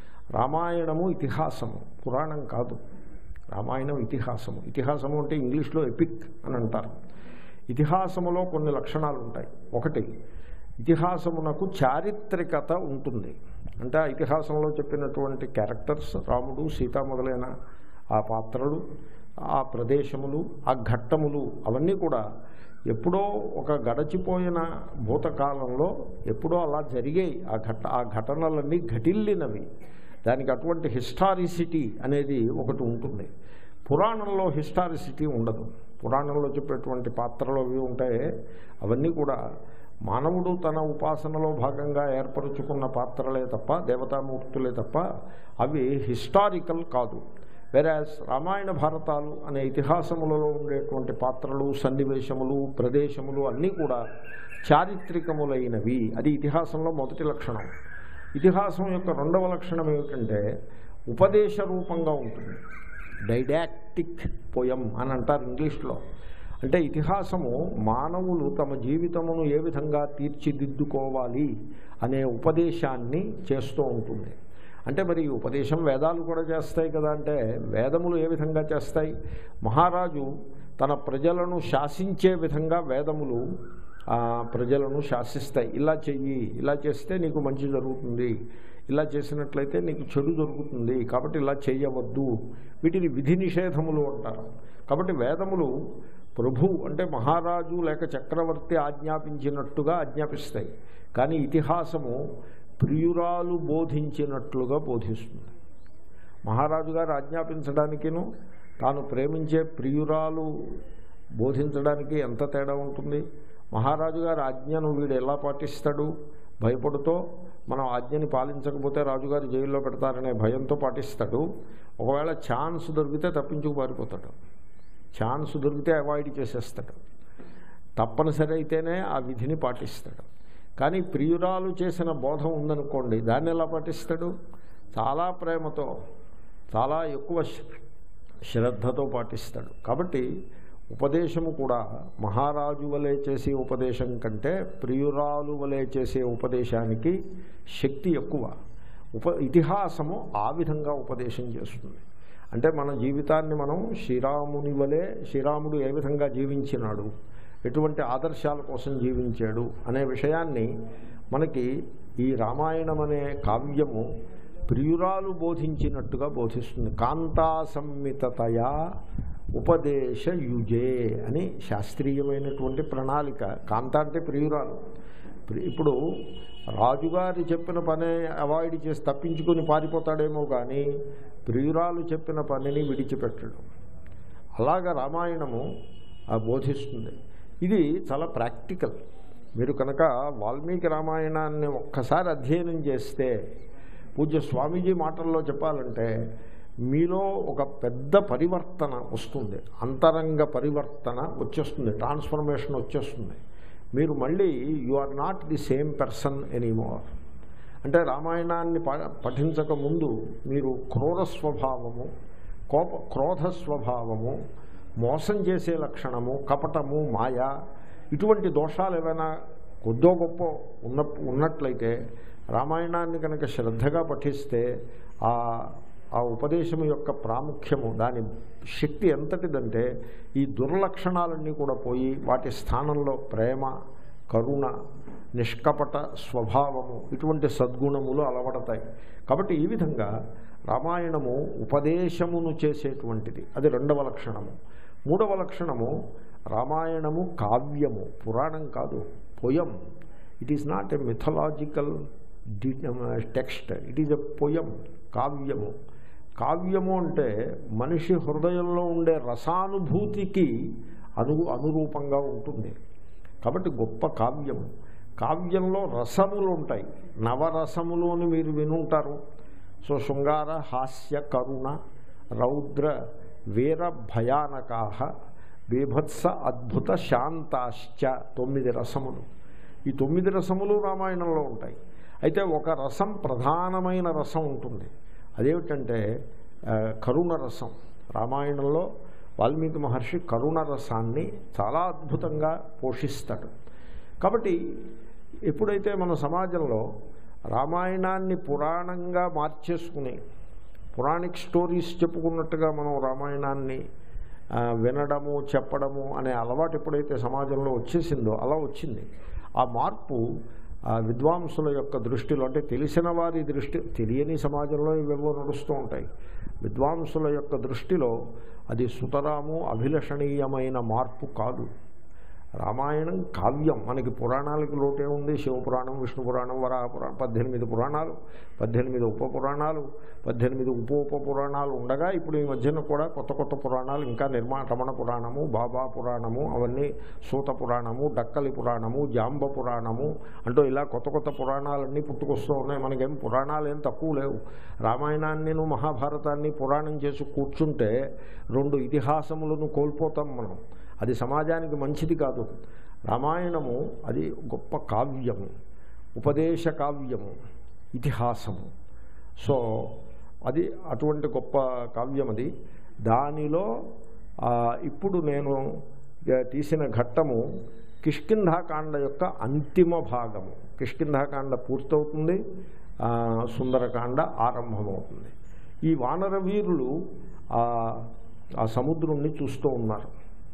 Speaker 4: రామాయణము ఇతిహాసము పురాణం కాదు రామాయణం ఇతిహాసము ఇతిహాసము అంటే ఇంగ్లీష్లో ఎపిక్ అని అంటారు ఇతిహాసములో కొన్ని లక్షణాలు ఉంటాయి ఒకటి ఇతిహాసమునకు చారిత్రికత ఉంటుంది అంటే ఆ ఇతిహాసంలో చెప్పినటువంటి క్యారెక్టర్స్ రాముడు సీత మొదలైన ఆ పాత్రలు ఆ ప్రదేశములు ఆ ఘట్టములు అవన్నీ కూడా ఎప్పుడో ఒక గడచిపోయిన భూతకాలంలో ఎప్పుడో అలా జరిగాయి ఆ ఘట ఆ ఘటనలన్నీ ఘటిల్లినవి దానికి అటువంటి హిస్టారిసిటీ అనేది ఒకటి ఉంటుంది పురాణంలో హిస్టారిసిటీ ఉండదు పురాణంలో చెప్పేటువంటి పాత్రలు అవి ఉంటాయి అవన్నీ కూడా మానవుడు తన ఉపాసనలో భాగంగా ఏర్పరచుకున్న పాత్రలే తప్ప దేవతామూర్తులే తప్ప అవి హిస్టారికల్ కాదు వెరాజ్ రామాయణ భారతాలు అనే ఇతిహాసములలో ఉండేటువంటి పాత్రలు సన్నివేశములు ప్రదేశములు అన్నీ కూడా చారిత్రికములైనవి అది ఇతిహాసంలో మొదటి లక్షణం ఇతిహాసం యొక్క రెండవ లక్షణం ఏమిటంటే ఉపదేశ రూపంగా ఉంటుంది డైడాక్టిక్ పోయం అని అంటారు ఇంగ్లీష్లో అంటే ఇతిహాసము మానవులు తమ జీవితమును ఏ విధంగా తీర్చిదిద్దుకోవాలి అనే ఉపదేశాన్ని చేస్తూ ఉంటుంది అంటే మరి ఈ ఉపదేశం వేదాలు కూడా చేస్తాయి కదా అంటే వేదములు ఏ విధంగా చేస్తాయి మహారాజు తన ప్రజలను శాసించే విధంగా వేదములు ఆ, ప్రజలను శాసిస్తాయి ఇలా చెయ్యి ఇలా చేస్తే నీకు మంచి జరుగుతుంది ఇలా చేసినట్లయితే నీకు చెడు దొరుకుతుంది కాబట్టి ఇలా చేయవద్దు వీటిని విధి నిషేధములు అంటారు కాబట్టి వేదములు ప్రభు అంటే మహారాజు లేక చక్రవర్తి ఆజ్ఞాపించినట్టుగా ఆజ్ఞాపిస్తాయి కానీ ఇతిహాసము ప్రియురాలు బోధించినట్లుగా బోధిస్తుంది మహారాజు గారు ఆజ్ఞాపించడానికిను తాను ప్రేమించే ప్రియురాలు బోధించడానికి ఎంత తేడా ఉంటుంది మహారాజు గారి ఆజ్ఞను వీడు ఎలా పాటిస్తాడు భయపడుతూ మనం ఆజ్ఞని పాలించకపోతే రాజుగారు జైల్లో పెడతారనే భయంతో పాటిస్తాడు ఒకవేళ ఛాన్స్ దొరికితే తప్పించుకు పారిపోతాడు ఛాన్స్ దొరికితే అవాయిడ్ చేసేస్తాడు తప్పనిసరి అయితేనే ఆ విధిని పాటిస్తాడు కానీ ప్రియురాలు చేసిన బోధ ఉందనుకోండి దాన్ని ఎలా పాటిస్తాడు చాలా ప్రేమతో చాలా ఎక్కువ శ్ర- శ్రద్ధతో పాటిస్తాడు కాబట్టి ఉపదేశము కూడా మహారాజు వలె చేసే ఉపదేశం కంటే ప్రియురాలు వలె చేసే ఉపదేశానికి శక్తి ఎక్కువ ఉప ఇతిహాసము ఆ విధంగా ఉపదేశం చేస్తుంది అంటే మన జీవితాన్ని మనం శ్రీరాముని వలె శ్రీరాముడు ఏ విధంగా జీవించినాడు ఎటువంటి ఆదర్శాల కోసం జీవించాడు అనే విషయాన్ని మనకి ఈ రామాయణం అనే కావ్యము ప్రియురాలు బోధించినట్టుగా బోధిస్తుంది కాంతా సంమితతయా ఉపదేశ యుజే అని శాస్త్రీయమైనటువంటి ప్రణాళిక కాంత అంటే ప్రియురాలు ప్రి- ఇప్పుడు రాజుగారు చెప్పిన పనే అవాయిడ్ చేసి తప్పించుకొని పారిపోతాడేమో కానీ ప్రియురాలు చెప్పిన పనిని విడిచిపెట్టడం అలాగ రామాయణము ఆ, బోధిస్తుంది ఇది చాలా ప్రాక్టికల్ మీరు కనుక వాల్మీకి రామాయణాన్ని ఒక్కసారి అధ్యయనం చేస్తే పూజ్య స్వామీజీ మాటల్లో చెప్పాలంటే మీలో ఒక పెద్ద పరివర్తన వస్తుంది అంతరంగ పరివర్తన వచ్చేస్తుంది ట్రాన్స్ఫర్మేషన్ వచ్చేస్తుంది మీరు మళ్ళీ you are not the same person anymore అంటే రామాయణాన్ని ప- పఠించక ముందు మీరు క్రూర స్వభావము కోప క్రోధ స్వభావము మోసం చేసే లక్షణము కపటము మాయ ఇటువంటి దోషాలు ఏమైనా కొద్దో గొప్ప ఉన్న ఉన్నట్లయితే రామాయణాన్ని కనుక శ్రద్ధగా పఠిస్తే ఆ ఆ ఉపదేశం యొక్క ప్రాముఖ్యము దాని శక్తి ఎంతటిదంటే ఈ దుర్లక్షణాలన్నీ కూడా పోయి వాటి స్థానంలో ప్రేమ కరుణ నిష్కపట స్వభావము ఇటువంటి సద్గుణములు అలవడతాయి కాబట్టి ఈ విధంగా రామాయణము ఉపదేశమును చేసేటువంటిది అది రెండవ లక్షణము మూడవ లక్షణము రామాయణము కావ్యము పురాణం కాదు poem it is not a mythological text it is a poem కావ్యము కావ్యము అంటే మనిషి హృదయంలో ఉండే రసానుభూతికి అను అనురూపంగా ఉంటుంది కాబట్టి గొప్ప కావ్యము కావ్యంలో రసములు ఉంటాయి నవరసములు అని మీరు వినుంటారు సో శృంగార హాస్య కరుణ రౌద్ర వీర భయానకాహ బీభత్స అద్భుత శాంతాశ్చ తొమ్మిది రసములు ఈ తొమ్మిది రసములు రామాయణంలో ఉంటాయి అయితే ఒక రసం ప్రధానమైన రసం ఉంటుంది అదేమిటంటే ఆ, కరుణ రసం రామాయణంలో వాల్మీకి మహర్షి కరుణ రసాన్ని చాలా అద్భుతంగా పోషిస్తాడు కాబట్టి ఎప్పుడైతే మన సమాజంలో రామాయణాన్ని పురాణంగా మార్చేసుకుని పురాణిక్ స్టోరీస్ చెప్పుకున్నట్టుగా మనం రామాయణాన్ని ఆ, వినడము చెప్పడము అనే అలవాటు ఎప్పుడైతే సమాజంలో వచ్చేసిందో అలా వచ్చింది ఆ మార్పు ఆ విద్వాంసుల యొక్క దృష్టిలో అంటే తెలిసిన వారి దృష్టి తెలియని సమాజంలో ఇవేవో నడుస్తూ ఉంటాయి విద్వాంసుల యొక్క దృష్టిలో అది సుతరాము అభిలషణీయమైన మార్పు కాదు రామాయణం కావ్యం మనకి పురాణాలకి లోటే ఉంది శివపురాణం విష్ణు పురాణం వరాహ పురాణం పద్దెనిమిది పురాణాలు పద్దెనిమిది ఉప పురాణాలు పద్దెనిమిది ఉప ఉప పురాణాలు ఉండగా ఇప్పుడు ఈ మధ్యన కూడా కొత్త కొత్త పురాణాలు ఇంకా నిర్మా రమణ పురాణము బాబా పురాణము అవన్నీ సూత పురాణము డక్కలి పురాణము జాంబ పురాణము అంటూ ఇలా కొత్త కొత్త పురాణాలన్నీ పుట్టుకొస్తూ ఉన్నాయి మనకేం పురాణాలు ఏం తక్కువ లేవు రామాయణాన్ని మహాభారతాన్ని పురాణం చేసి కూర్చుంటే రెండు ఇతిహాసములను కోల్పోతాం మనం అది సమాజానికి మంచిది కాదు రామాయణము అది గొప్ప కావ్యము ఉపదేశ కావ్యము ఇతిహాసము సో అది అటువంటి గొప్ప కావ్యం అది దానిలో ఆ, ఇప్పుడు నేను ఇక తీసిన ఘట్టము కిష్కింధాకాండ యొక్క అంతిమ భాగము కిష్కింధాకాండ పూర్తవుతుంది ఆ, సుందరకాండ ఆరంభమవుతుంది ఈ వానర వీరులు ఆ ఆ సముద్రుణ్ణి చూస్తూ ఉన్నారు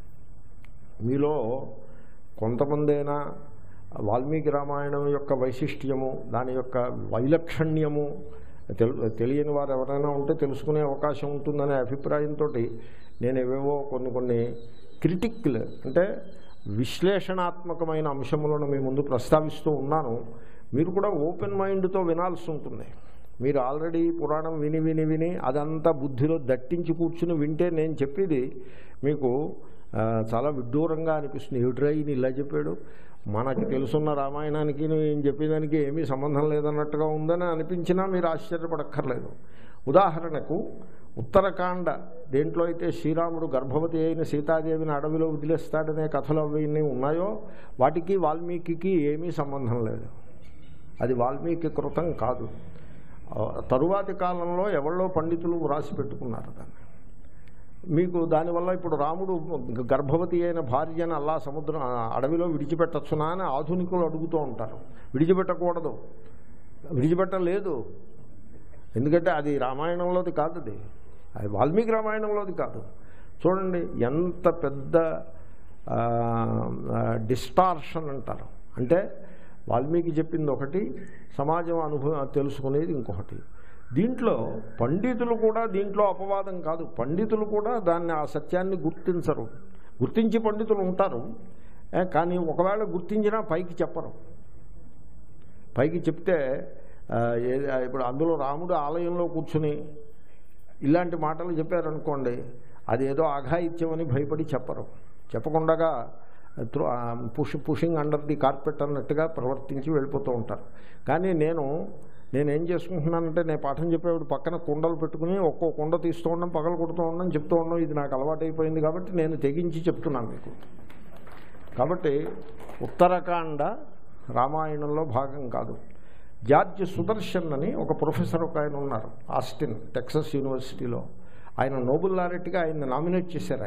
Speaker 4: మీలో కొంతమందైనా వాల్మీకి రామాయణం యొక్క వైశిష్ట్యము దాని యొక్క వైలక్షణ్యము తెలు తెలియని వారు ఎవరైనా ఉంటే తెలుసుకునే అవకాశం ఉంటుందనే అభిప్రాయంతో నేను ఏవేవో కొన్ని కొన్ని క్రిటిక్లు అంటే విశ్లేషణాత్మకమైన అంశములను మీ ముందు ప్రస్తావిస్తూ ఉన్నాను మీరు కూడా ఓపెన్ మైండ్తో వినాల్సి ఉంటుంది మీరు ఆల్రెడీ పురాణం విని విని విని అదంతా బుద్ధిలో దట్టించి కూర్చుని వింటే నేను చెప్పేది మీకు ఆ, చాలా విడ్డూరంగా అనిపిస్తుంది ఏమిట్రా ఈయన ఇలా చెప్పాడు మనకి తెలుసున్న రామాయణానికి నేను చెప్పేదానికి ఏమీ సంబంధం లేదన్నట్టుగా ఉందని అనిపించినా మీరు ఆశ్చర్యపడక్కర్లేదు ఉదాహరణకు ఉత్తరకాండ దేంట్లో అయితే శ్రీరాముడు గర్భవతి అయిన సీతాదేవిని అడవిలో వదిలేస్తాడనే కథలు అవన్నీ ఉన్నాయో వాటికి వాల్మీకి ఏమీ సంబంధం లేదు అది వాల్మీకి కృతం కాదు ఆ, తరువాతి కాలంలో ఎవళ్ళో పండితులు వ్రాసి పెట్టుకున్నారు దాన్ని మీకు దానివల్ల ఇప్పుడు రాముడు గర్భవతి అయిన భార్యను అల్లా సముద్రం ఆ, అడవిలో విడిచిపెట్టచ్చునా అని ఆధునికులు అడుగుతూ ఉంటారు విడిచిపెట్టకూడదు విడిచిపెట్టలేదు ఎందుకంటే అది రామాయణంలోది కాదు అది అది వాల్మీకి రామాయణంలోది కాదు చూడండి ఎంత పెద్ద డిస్టార్షన్ అంటారు అంటే వాల్మీకి చెప్పింది ఒకటి సమాజం అనుభవం తెలుసుకునేది ఇంకొకటి దీంట్లో పండితులు కూడా దీంట్లో అపవాదం కాదు పండితులు కూడా దాన్ని ఆ సత్యాన్ని గుర్తించరు గుర్తించి పండితులు ఉంటారు ఏ, కానీ ఒకవేళ గుర్తించినా పైకి చెప్పరు పైకి చెప్తే ఆ, ఏ- ఇప్పుడు అందులో రాముడు ఆలయంలో కూర్చుని ఇలాంటి మాటలు చెప్పారనుకోండి అదేదో అఘాయిత్యమని భయపడి చెప్పరు చెప్పకుండగా త్రో- ఆ, push pushing under the carpet అన్నట్టుగా ప్రవర్తించి వెళ్ళిపోతూ ఉంటారు కానీ నేను నేనేం చేసుకుంటున్నానంటే నేను పాఠం చెప్పేవాడు పక్కన కుండలు పెట్టుకుని ఒక్కో కుండ తీస్తూ ఉండడం పగలు కొడుతూ ఉండడం చెప్తూ ఉండడం ఇది నాకు అలవాటైపోయింది కాబట్టి నేను తెగించి చెప్తున్నాను మీకు కాబట్టి ఉత్తరాఖండ రామాయణంలో భాగం కాదు జార్జ్ సుదర్శన్ అని ఒక ప్రొఫెసర్ ఒక ఆయన ఉన్నారు ఆస్టిన్ టెక్సస్ యూనివర్సిటీలో ఆయన నోబుల్ లారెట్గా ఆయన్ని నామినేట్ చేశారు ఆయన్ని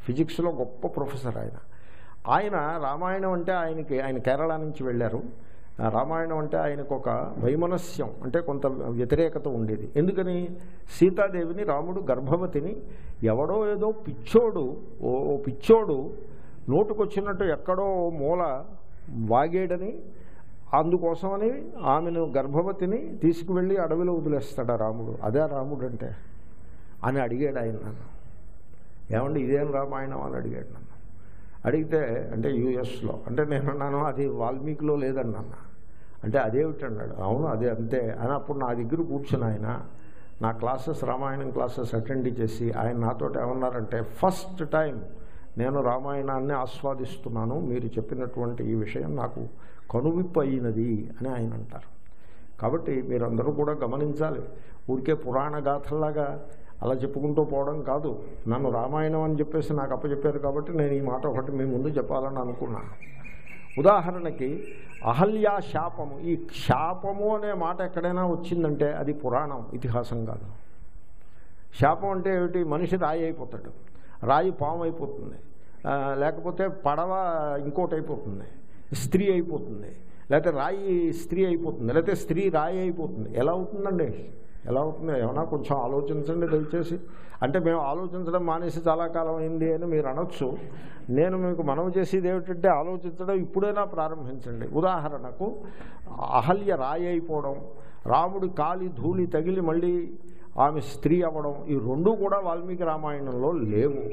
Speaker 4: ఫిజిక్స్లో గొప్ప ప్రొఫెసర్ ఆయన ఆయన రామాయణం అంటే ఆయనకి ఆయన కేరళ నుంచి వెళ్ళారు ఆ రామాయణం అంటే ఆయనకు ఒక వైమనస్యం అంటే కొంత వ్యతిరేకత ఉండేది ఎందుకని సీతాదేవిని రాముడు గర్భవతిని ఎవడో ఏదో పిచ్చోడు ఓ ఓ పిచ్చోడు నోటుకొచ్చినట్టు ఎక్కడో ఓ మూల వాగేడని అందుకోసమని ఆమెను గర్భవతిని తీసుకువెళ్ళి అడవిలో వదిలేస్తాడా రాముడు అదే రాముడు అంటే అని అడిగాడు ఆయన నన్ను ఏమండి ఇదేం రామాయణం అని అడిగాడు నన్ను అడిగితే అంటే యూఎస్లో అంటే నేను అన్నాను అది వాల్మీకిలో లేదన్నాను అంటే అదేమిటి అన్నాడు అవును అదే అంతే అని అప్పుడు నా దగ్గర కూర్చుని ఆయన నా క్లాసెస్ రామాయణం క్లాసెస్ అటెండ్ చేసి ఆయన నాతో ఏమన్నారంటే ఫస్ట్ టైం నేను రామాయణాన్ని ఆస్వాదిస్తున్నాను మీరు చెప్పినటువంటి ఈ విషయం నాకు కనువిప్పు అయినది అని ఆయన అంటారు కాబట్టి మీరందరూ కూడా గమనించాలి ఊరికే పురాణ గాథల్లాగా అలా చెప్పుకుంటూ పోవడం కాదు నన్ను రామాయణం అని చెప్పేసి నాకు అప్పచెప్పారు కాబట్టి నేను ఈ మాట ఒకటి మీ ముందు చెప్పాలని అనుకున్నా ఉదాహరణకి అహల్యా శాపము ఈ శాపము అనే మాట ఎక్కడైనా వచ్చిందంటే అది పురాణం ఇతిహాసం కాదు శాపం అంటే ఏమిటి మనిషి రాయి అయిపోతాడు రాయి పాము అయిపోతుంది ఆ, లేకపోతే పడవ ఇంకోటి అయిపోతుంది స్త్రీ అయిపోతుంది లేకపోతే రాయి స్త్రీ అయిపోతుంది లేకపోతే స్త్రీ రాయి అయిపోతుంది ఎలా అవుతుందండి ఎలా అవుతుంది ఏమన్నా కొంచెం ఆలోచించండి దయచేసి అంటే మేము ఆలోచించడం మానేసి చాలా కాలం అయింది అని మీరు అనొచ్చు నేను మీకు మనవి చేసేది ఏమిటంటే ఆలోచించడం ఇప్పుడైనా ప్రారంభించండి ఉదాహరణకు అహల్య రాయి అయిపోవడం రాముడి కాలి ధూళి తగిలి మళ్ళీ ఆమె స్త్రీ అవ్వడం ఈ రెండూ కూడా వాల్మీకి రామాయణంలో లేవు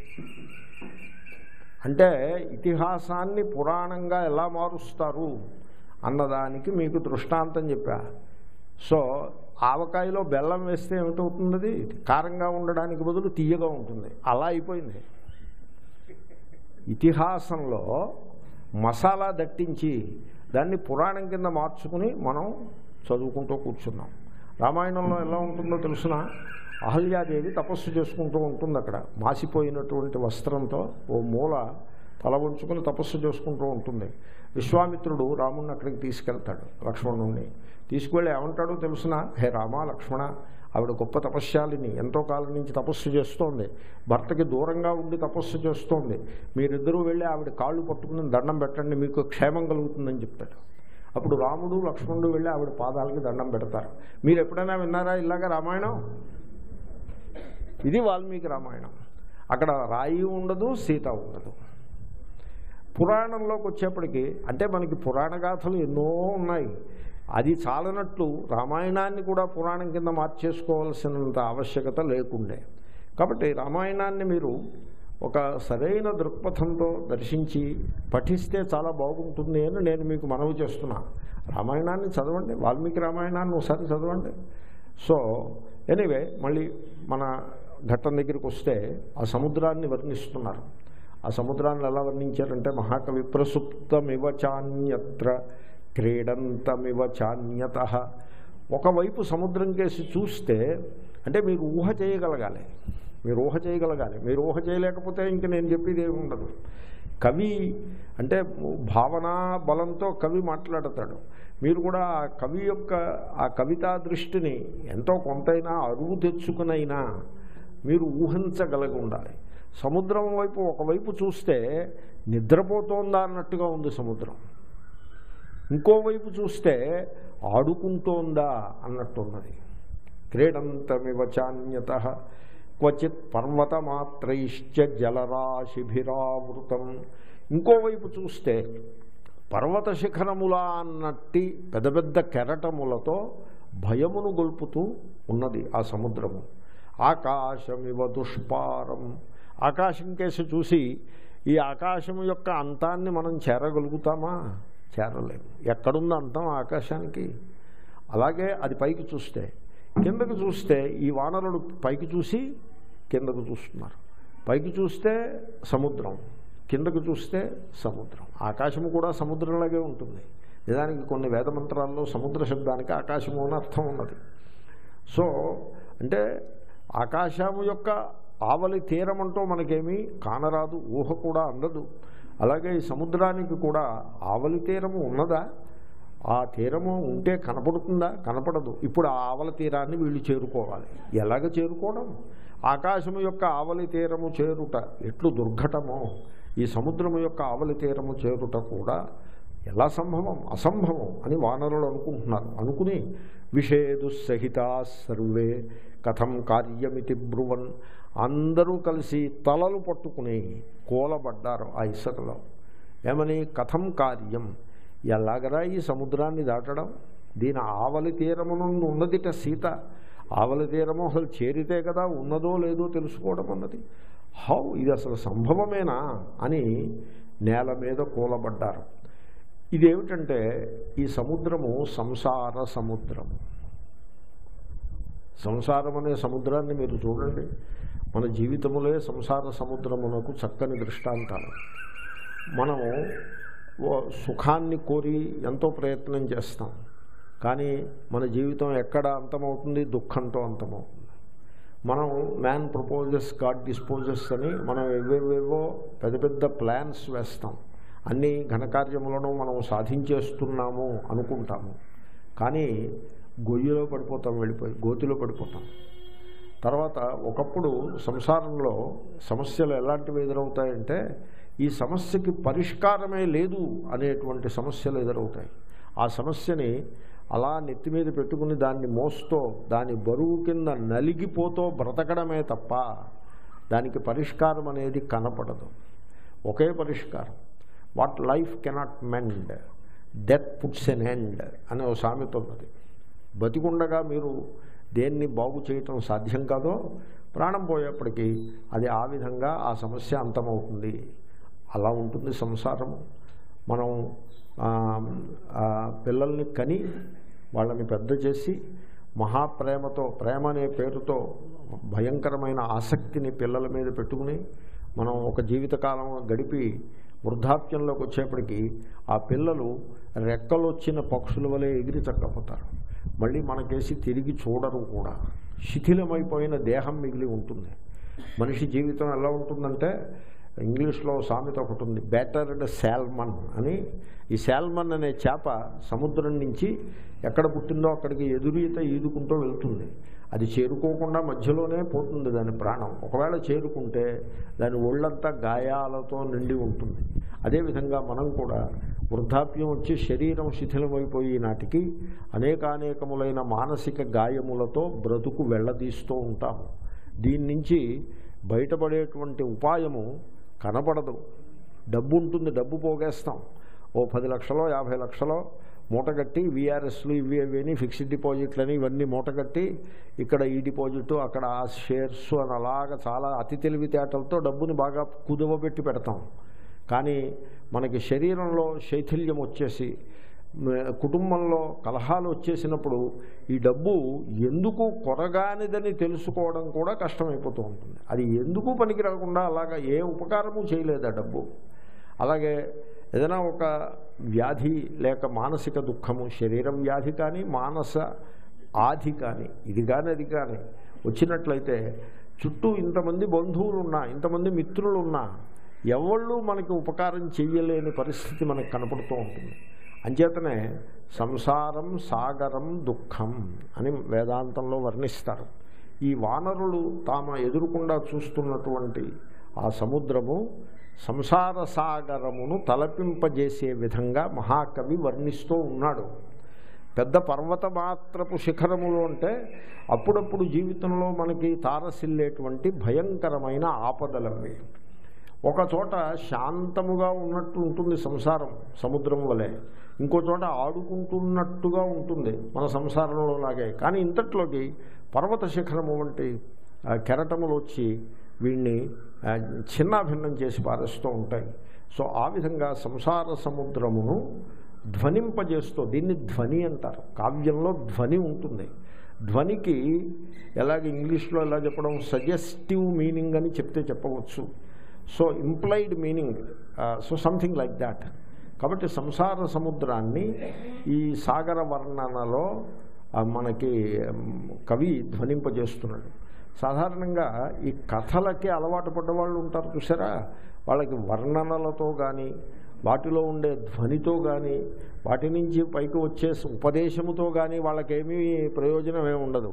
Speaker 4: అంటే ఇతిహాసాన్ని పురాణంగా ఎలా మారుస్తారు అన్నదానికి మీకు దృష్టాంతం చెప్పా సో ఆవకాయలో బెల్లం వేస్తే ఏమిటవుతుంది అది కారంగా ఉండడానికి బదులు తీయగా ఉంటుంది అలా అయిపోయింది ఇతిహాసంలో మసాలా దట్టించి దాన్ని పురాణం కింద మార్చుకుని మనం చదువుకుంటూ కూర్చున్నాం రామాయణంలో ఎలా ఉంటుందో తెలుసిన అహల్యాదేవి తపస్సు చేసుకుంటూ ఉంటుంది అక్కడ మాసిపోయినటువంటి వస్త్రంతో ఓ మూల తల ఉంచుకుని తపస్సు చేసుకుంటూ ఉంటుంది విశ్వామిత్రుడు రాముడిని అక్కడికి తీసుకెళ్తాడు లక్ష్మణుణ్ణి తీసుకువెళ్ళి ఏమంటాడో తెలుసిన హే రామ లక్ష్మణ ఆవిడ గొప్ప తపస్యాలిని ఎంతో కాలం నుంచి తపస్సు చేస్తోంది భర్తకి దూరంగా ఉండి తపస్సు చేస్తోంది మీరిద్దరూ వెళ్ళి ఆవిడ కాళ్ళు పట్టుకుని దండం పెట్టండి మీకు క్షేమం కలుగుతుందని చెప్తాడు అప్పుడు రాముడు లక్ష్మణుడు వెళ్ళి ఆవిడ పాదాలకి దండం పెడతారు మీరు ఎప్పుడైనా విన్నారా ఇలాగా రామాయణం ఇది వాల్మీకి రామాయణం అక్కడ రాయి ఉండదు సీత ఉండదు పురాణంలోకి వచ్చేప్పటికి అంటే మనకి పురాణ గాథలు ఎన్నో ఉన్నాయి అది చాలనట్లు రామాయణాన్ని కూడా పురాణం కింద మార్చేసుకోవాల్సినంత ఆవశ్యకత లేకుండే కాబట్టి రామాయణాన్ని మీరు ఒక సరైన దృక్పథంతో దర్శించి పఠిస్తే చాలా బాగుంటుంది అని నేను మీకు మనవి చేస్తున్నా రామాయణాన్ని చదవండి వాల్మీకి రామాయణాన్ని ఒకసారి చదవండి సో ఎనీవే మళ్ళీ మన ఘట్టం దగ్గరికి వస్తే ఆ సముద్రాన్ని వర్ణిస్తున్నారు ఆ సముద్రాన్ని ఎలా వర్ణించారంటే మహాకవి ప్రసుప్తమివ చాన్యత్ర క్రీడంతమివ చాన్యత ఒకవైపు సముద్రం కేసి చూస్తే అంటే మీరు ఊహ చేయగలగాలి మీరు ఊహ చేయగలగాలి మీరు ఊహ చేయలేకపోతే ఇంక నేను చెప్పేది ఏమి ఉండదు కవి అంటే భావనా బలంతో కవి మాట్లాడతాడు మీరు కూడా ఆ కవి యొక్క ఆ కవితా దృష్టిని ఎంతో కొంతైనా అరువు తెచ్చుకునైనా మీరు ఊహించగలిగి ఉండాలి సముద్రం వైపు ఒకవైపు చూస్తే నిద్రపోతోందా అన్నట్టుగా ఉంది సముద్రం ఇంకోవైపు చూస్తే ఆడుకుంటోందా అన్నట్టున్నది క్రీడంతమివ చాన్యత క్వచిత్ పర్వతమాత్రైశ్చ జలరాశిభిరావృతం ఇంకోవైపు చూస్తే పర్వత శిఖరములా అన్నట్టి పెద్ద పెద్ద కెరటములతో భయమును గొల్పుతూ ఉన్నది ఆ సముద్రము ఆకాశమివ దుష్పారం ఆకాశం కేసి చూసి ఈ ఆకాశం యొక్క అంతాన్ని మనం చేరగలుగుతామా చేరలేము ఎక్కడుంది అంతం ఆకాశానికి అలాగే అది పైకి చూస్తే కిందకు చూస్తే ఈ వానరులు పైకి చూసి కిందకు చూస్తున్నారు పైకి చూస్తే సముద్రం కిందకు చూస్తే సముద్రం ఆకాశము కూడా సముద్రంలాగే ఉంటుంది నిజానికి కొన్ని వేద మంత్రాల్లో సముద్ర శబ్దానికి ఆకాశము అని అర్థం ఉన్నది సో అంటే ఆకాశము యొక్క ఆవలి తీరమంటూ మనకేమీ కానరాదు ఊహ కూడా అందదు అలాగే ఈ సముద్రానికి కూడా ఆవలి తీరము ఉన్నదా ఆ తీరము ఉంటే కనపడుతుందా కనపడదు ఇప్పుడు ఆ ఆవల తీరాన్ని వీళ్ళు చేరుకోవాలి ఎలాగ చేరుకోవడం ఆకాశము యొక్క ఆవలి తీరము చేరుట ఎట్లు దుర్ఘటమో ఈ సముద్రము యొక్క ఆవలి తీరము చేరుట కూడా ఎలా సంభవం అసంభవం అని వానరులు అనుకుంటున్నారు అనుకుని విషేదుసహితా సర్వే కథం కార్యమితి బ్రువన్ అందరూ కలిసి తలలు పట్టుకుని కూలబడ్డారు ఆ ఇసుకలో ఏమని కథం కార్యం ఎలాగరా ఈ సముద్రాన్ని దాటడం దీని ఆవలి తీరమును ఉన్నదిట సీత ఆవలి తీరము అసలు చేరితే కదా ఉన్నదో లేదో తెలుసుకోవడం అన్నది హౌ ఇది అసలు సంభవమేనా అని నేల మీద కూలబడ్డారు ఇదేమిటంటే ఈ సముద్రము సంసార సముద్రము సంసారం అనే సముద్రాన్ని మీరు చూడండి మన జీవితములే సంసార సముద్రమునకు చక్కని దృష్టాంతాలు మనము ఓ సుఖాన్ని కోరి ఎంతో ప్రయత్నం చేస్తాం కానీ మన జీవితం ఎక్కడ అంతమవుతుంది దుఃఖంతో అంతమవుతుంది మనం మ్యాన్ ప్రపోజెస్ గాడ్ డిస్పోజెస్ అని మనం ఎవేవేవో పెద్ద పెద్ద ప్లాన్స్ వేస్తాం అన్ని ఘనకార్యములను మనం సాధించేస్తున్నాము అనుకుంటాము కానీ గొయ్యిలో పడిపోతాం వెళ్ళిపోయి గోతిలో పడిపోతాం తర్వాత ఒకప్పుడు సంసారంలో సమస్యలు ఎలాంటివి ఎదురవుతాయంటే ఈ సమస్యకి పరిష్కారమే లేదు అనేటువంటి సమస్యలు ఎదురవుతాయి ఆ సమస్యని అలా నెత్తి మీద పెట్టుకుని దాన్ని మోస్తూ దాని బరువు కింద నలిగిపోతూ బ్రతకడమే తప్ప దానికి పరిష్కారం అనేది కనపడదు ఒకే పరిష్కారం what life cannot mend death puts an end అనే ఒక సామెత ఉన్నది బతికుండగా మీరు దేన్ని బాగు చేయటం సాధ్యం కాదో ప్రాణం పోయేప్పటికీ అది ఆ విధంగా ఆ సమస్య అంతమవుతుంది అలా ఉంటుంది సంసారము మనం ఆ, ఆ, పిల్లల్ని కని వాళ్ళని పెద్ద చేసి మహాప్రేమతో ప్రేమ అనే పేరుతో భయంకరమైన ఆసక్తిని పిల్లల మీద పెట్టుకుని మనం ఒక జీవితకాలం గడిపి వృద్ధాప్యంలోకి వచ్చేప్పటికీ ఆ పిల్లలు రెక్కలు వచ్చిన పక్షుల వలె ఎగిరి చక్కపోతారు మళ్ళీ మనకేసి తిరిగి చూడరు కూడా శిథిలమైపోయిన దేహం మిగిలి ఉంటుంది మనిషి జీవితం ఎలా ఉంటుందంటే ఇంగ్లీష్లో సామెత ఒకటి ఉంది బ్యాటర్డ్ శాల్మన్ అని ఈ శాల్మన్ అనే చేప సముద్రం నుంచి ఎక్కడ పుట్టిందో అక్కడికి ఎదురీత ఈదుకుంటూ వెళ్తుంది అది చేరుకోకుండా మధ్యలోనే పోతుంది దాని ప్రాణం ఒకవేళ చేరుకుంటే దాని ఒళ్ళంతా గాయాలతో నిండి ఉంటుంది అదేవిధంగా మనం కూడా వృద్ధాప్యం వచ్చి శరీరం శిథిలమైపోయి నాటికి అనేకానేకములైన మానసిక గాయములతో బ్రతుకు వెళ్ళదీస్తూ ఉంటాము దీని నుంచి బయటపడేటువంటి ఉపాయము కనపడదు డబ్బు ఉంటుంది డబ్బు పోగేస్తాం ఓ పది లక్షలో యాభై లక్షలో మూటగట్టి విఆర్ఎస్లు ఇవి ఇవని ఫిక్స్డ్ డిపాజిట్లని ఇవన్నీ మూటగట్టి ఇక్కడ ఈ డిపాజిట్ అక్కడ ఆ షేర్స్ అని అలాగా చాలా అతి తెలివితేటలతో డబ్బుని బాగా కుదువబెట్టి పెడతాం కానీ మనకి శరీరంలో శైథిల్యం వచ్చేసి మ- కుటుంబంలో కలహాలు వచ్చేసినప్పుడు ఈ డబ్బు ఎందుకు కొరగానిదని తెలుసుకోవడం కూడా కష్టమైపోతూ ఉంటుంది అది ఎందుకు పనికి రాకుండా అలాగా ఏ ఉపకారము చేయలేదు ఆ డబ్బు అలాగే ఏదైనా ఒక వ్యాధి లేక మానసిక దుఃఖము శరీరం వ్యాధి కానీ మానస ఆధి కానీ ఇది కానీ అది కానీ వచ్చినట్లయితే చుట్టూ ఇంతమంది బంధువులు ఉన్నా ఇంతమంది మిత్రులు ఉన్నా ఎవళ్ళు మనకి ఉపకారం చెయ్యలేని పరిస్థితి మనకు కనపడుతూ ఉంటుంది అంచేతనే సంసారం సాగరం దుఃఖం అని వేదాంతంలో వర్ణిస్తారు ఈ వానరులు తాము ఎదురుకుండా చూస్తున్నటువంటి ఆ సముద్రము సంసార సాగరమును తలపింపజేసే విధంగా మహాకవి వర్ణిస్తూ ఉన్నాడు పెద్ద పర్వత మాత్రపు శిఖరములు అంటే అప్పుడప్పుడు జీవితంలో మనకి తారసిల్లేటువంటి భయంకరమైన ఆపదలవి ఒక చోట శాంతముగా ఉన్నట్టు ఉంటుంది సంసారం సముద్రం వలె ఇంకో చోట ఆడుకుంటున్నట్టుగా ఉంటుంది మన సంసారంలో లాగే కానీ ఇంతట్లోకి పర్వత శిఖరము వంటి ఆ, కెరటములు వచ్చి వీడిని ఆ, చిన్నాభిన్నం చేసి పారేస్తూ ఉంటాయి సో ఆ విధంగా సంసార సముద్రమును ధ్వనింపజేస్తూ దీన్ని ధ్వని అంటారు కావ్యంలో ధ్వని ఉంటుంది ధ్వనికి ఎలాగ ఇంగ్లీష్లో ఎలా చెప్పడం సజెస్టివ్ మీనింగ్ అని చెప్తే చెప్పవచ్చు so implied meaning so something like that కాబట్టి సంసార సముద్రాన్ని ఈ సాగర వర్ణనలో ఆ, మనకి ఉమ్, కవి ధ్వనింపజేస్తున్నాడు సాధారణంగా ఈ కథలకి అలవాటు పడ్డ వాళ్ళు ఉంటారు చూసారా వాళ్ళకి వర్ణనలతో కానీ వాటిలో ఉండే ధ్వనితో కానీ వాటి నుంచి పైకి వచ్చే ఉపదేశముతో కానీ వాళ్ళకేమీ ప్రయోజనం ఏమి ఉండదు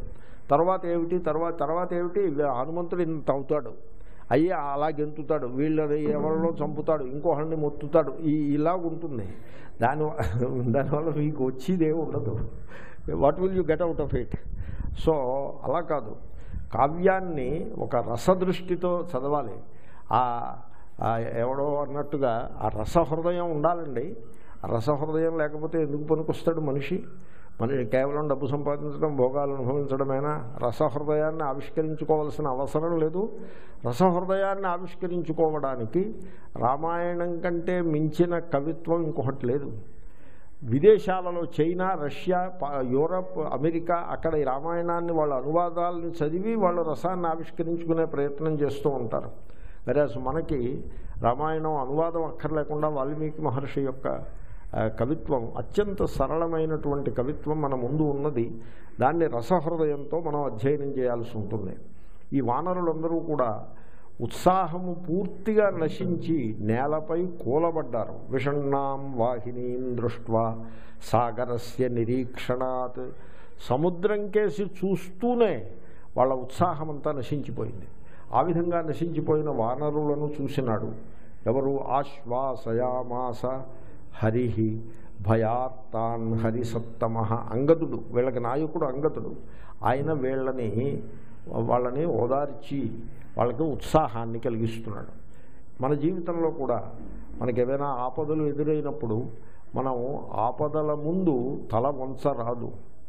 Speaker 4: తర్వాత ఏమిటి తర్వాత తర్వాత ఏమిటి హనుమంతుడు ఇంత అవుతాడు అయ్యి అలా గెంతుతాడు వీళ్ళని ఎవరిలో చంపుతాడు ఇంకొకరిని మొత్తుతాడు ఈ ఇలాగ ఉంటుంది దాని దానివల్ల మీకు వచ్చేదే ఉండదు what will you get out of it so అలా కాదు కావ్యాన్ని ఒక రసదృష్టితో చదవాలి ఆ ఆ ఎవడో అన్నట్టుగా ఆ రసహృదయం ఉండాలండి ఆ రసహృదయం లేకపోతే ఎందుకు పనికొస్తాడు మనిషి మన కేవలం డబ్బు సంపాదించడం భోగాలు అనుభవించడమేనా రసహృదయాన్ని ఆవిష్కరించుకోవాల్సిన అవసరం లేదు రసహృదయాన్ని ఆవిష్కరించుకోవడానికి రామాయణం కంటే మించిన కవిత్వం ఇంకొకటి లేదు విదేశాలలో చైనా రష్యా పా- యూరప్ అమెరికా అక్కడ ఈ రామాయణాన్ని వాళ్ళ అనువాదాలను చదివి వాళ్ళు రసాన్ని ఆవిష్కరించుకునే ప్రయత్నం చేస్తూ ఉంటారు వెరాజ్ మనకి రామాయణం అనువాదం అక్కర్లేకుండా వాల్మీకి మహర్షి యొక్క ఆ, కవిత్వం అత్యంత సరళమైనటువంటి కవిత్వం మన ముందు ఉన్నది దాన్ని రసహృదయంతో మనం అధ్యయనం చేయాల్సి ఉంటుంది ఈ వానరులందరూ కూడా ఉత్సాహము పూర్తిగా నశించి నేలపై కూలబడ్డారు విషణ్ణాం వాహినీం దృష్ట్వా సాగరస్య నిరీక్షణాత్ సముద్రం కేసి చూస్తూనే వాళ్ళ ఉత్సాహమంతా నశించిపోయింది ఆ విధంగా నశించిపోయిన వానరులను చూసినాడు ఎవరు ఆశ్వాసయామాస హరి భయాత్తాన్ హరిసత్తమ అంగదుడు వీళ్ళకి నాయకుడు అంగదుడు ఆయన వీళ్ళని వాళ్ళని ఓదార్చి వాళ్ళకి ఉత్సాహాన్ని కలిగిస్తున్నాడు మన జీవితంలో కూడా మనకి ఏదైనా ఆపదలు ఎదురైనప్పుడు మనం ఆపదల ముందు తల వంచరాదు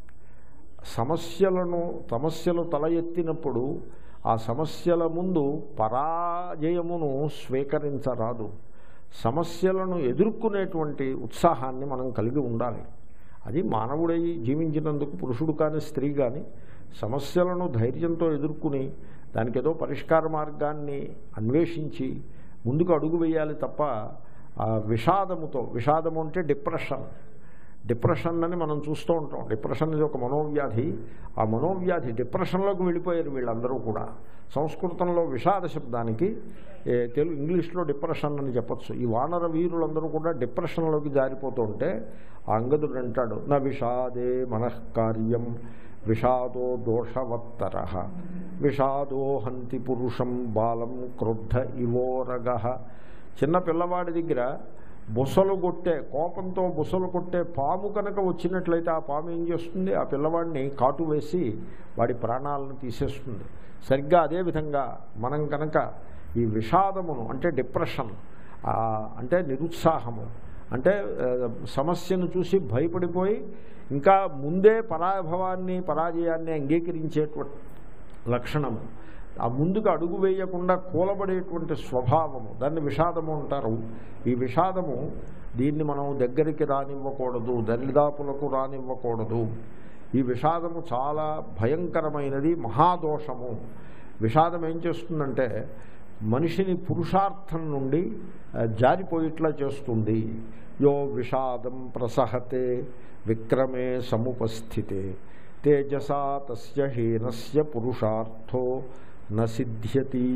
Speaker 4: సమస్యలను సమస్యలు తల ఎత్తినప్పుడు ఆ సమస్యల ముందు పరాజయమును స్వీకరించరాదు సమస్యలను ఎదుర్కొనేటువంటి ఉత్సాహాన్ని మనం కలిగి ఉండాలి అది మానవుడై జీవించినందుకు పురుషుడు కానీ స్త్రీ కానీ సమస్యలను ధైర్యంతో ఎదుర్కొని దానికి ఏదో పరిష్కార మార్గాన్ని అన్వేషించి ముందుకు అడుగు వేయాలి తప్ప ఆ విషాదముతో విషాదము అంటే డిప్రెషన్ డిప్రెషన్ అని మనం చూస్తూ ఉంటాం డిప్రెషన్ ఇది ఒక మనోవ్యాధి ఆ మనోవ్యాధి డిప్రెషన్లోకి వెళ్ళిపోయారు వీళ్ళందరూ కూడా సంస్కృతంలో విషాద శబ్దానికి ఏ, తెలుగు ఇంగ్లీష్లో డిప్రెషన్ అని చెప్పచ్చు ఈ వానర వీరులందరూ కూడా డిప్రెషన్లోకి జారిపోతూ ఉంటే ఆ అంగదుడు అంటాడు నా విషాదే మనఃకార్యం విషాదో దోషవత్తర విషాదో హంతి పురుషం బాలం క్రుద్ధ ఇవోరగ చిన్న పిల్లవాడి దగ్గర బుసలు కొట్టే కోపంతో బుసలు కొట్టే పాము కనుక వచ్చినట్లయితే ఆ పాము ఏం చేస్తుంది ఆ పిల్లవాడిని కాటు వేసి వాడి ప్రాణాలను తీసేస్తుంది సరిగ్గా అదేవిధంగా మనం కనుక ఈ విషాదమును అంటే డిప్రెషన్ ఆ, అంటే నిరుత్సాహము అంటే ఆ, సమస్యను చూసి భయపడిపోయి ఇంకా ముందే పరాభవాన్ని పరాజయాన్ని అంగీకరించేటువంటి లక్షణము ఆ ముందుకు అడుగు వేయకుండా కూలబడేటువంటి స్వభావము దాన్ని విషాదము అంటారు ఈ విషాదము దీన్ని మనం దగ్గరికి రానివ్వకూడదు దరిదాపులకు రానివ్వకూడదు ఈ విషాదము చాలా భయంకరమైనది మహాదోషము విషాదం ఏం చేస్తుందంటే మనిషిని పురుషార్థం నుండి ఆ, జారిపోయేట్లా చేస్తుంది యో విషాదం ప్రసహతే విక్రమే సముపస్థితే తేజసా తస్య హీనస్య పురుషార్థో నసిద్ధ్యతి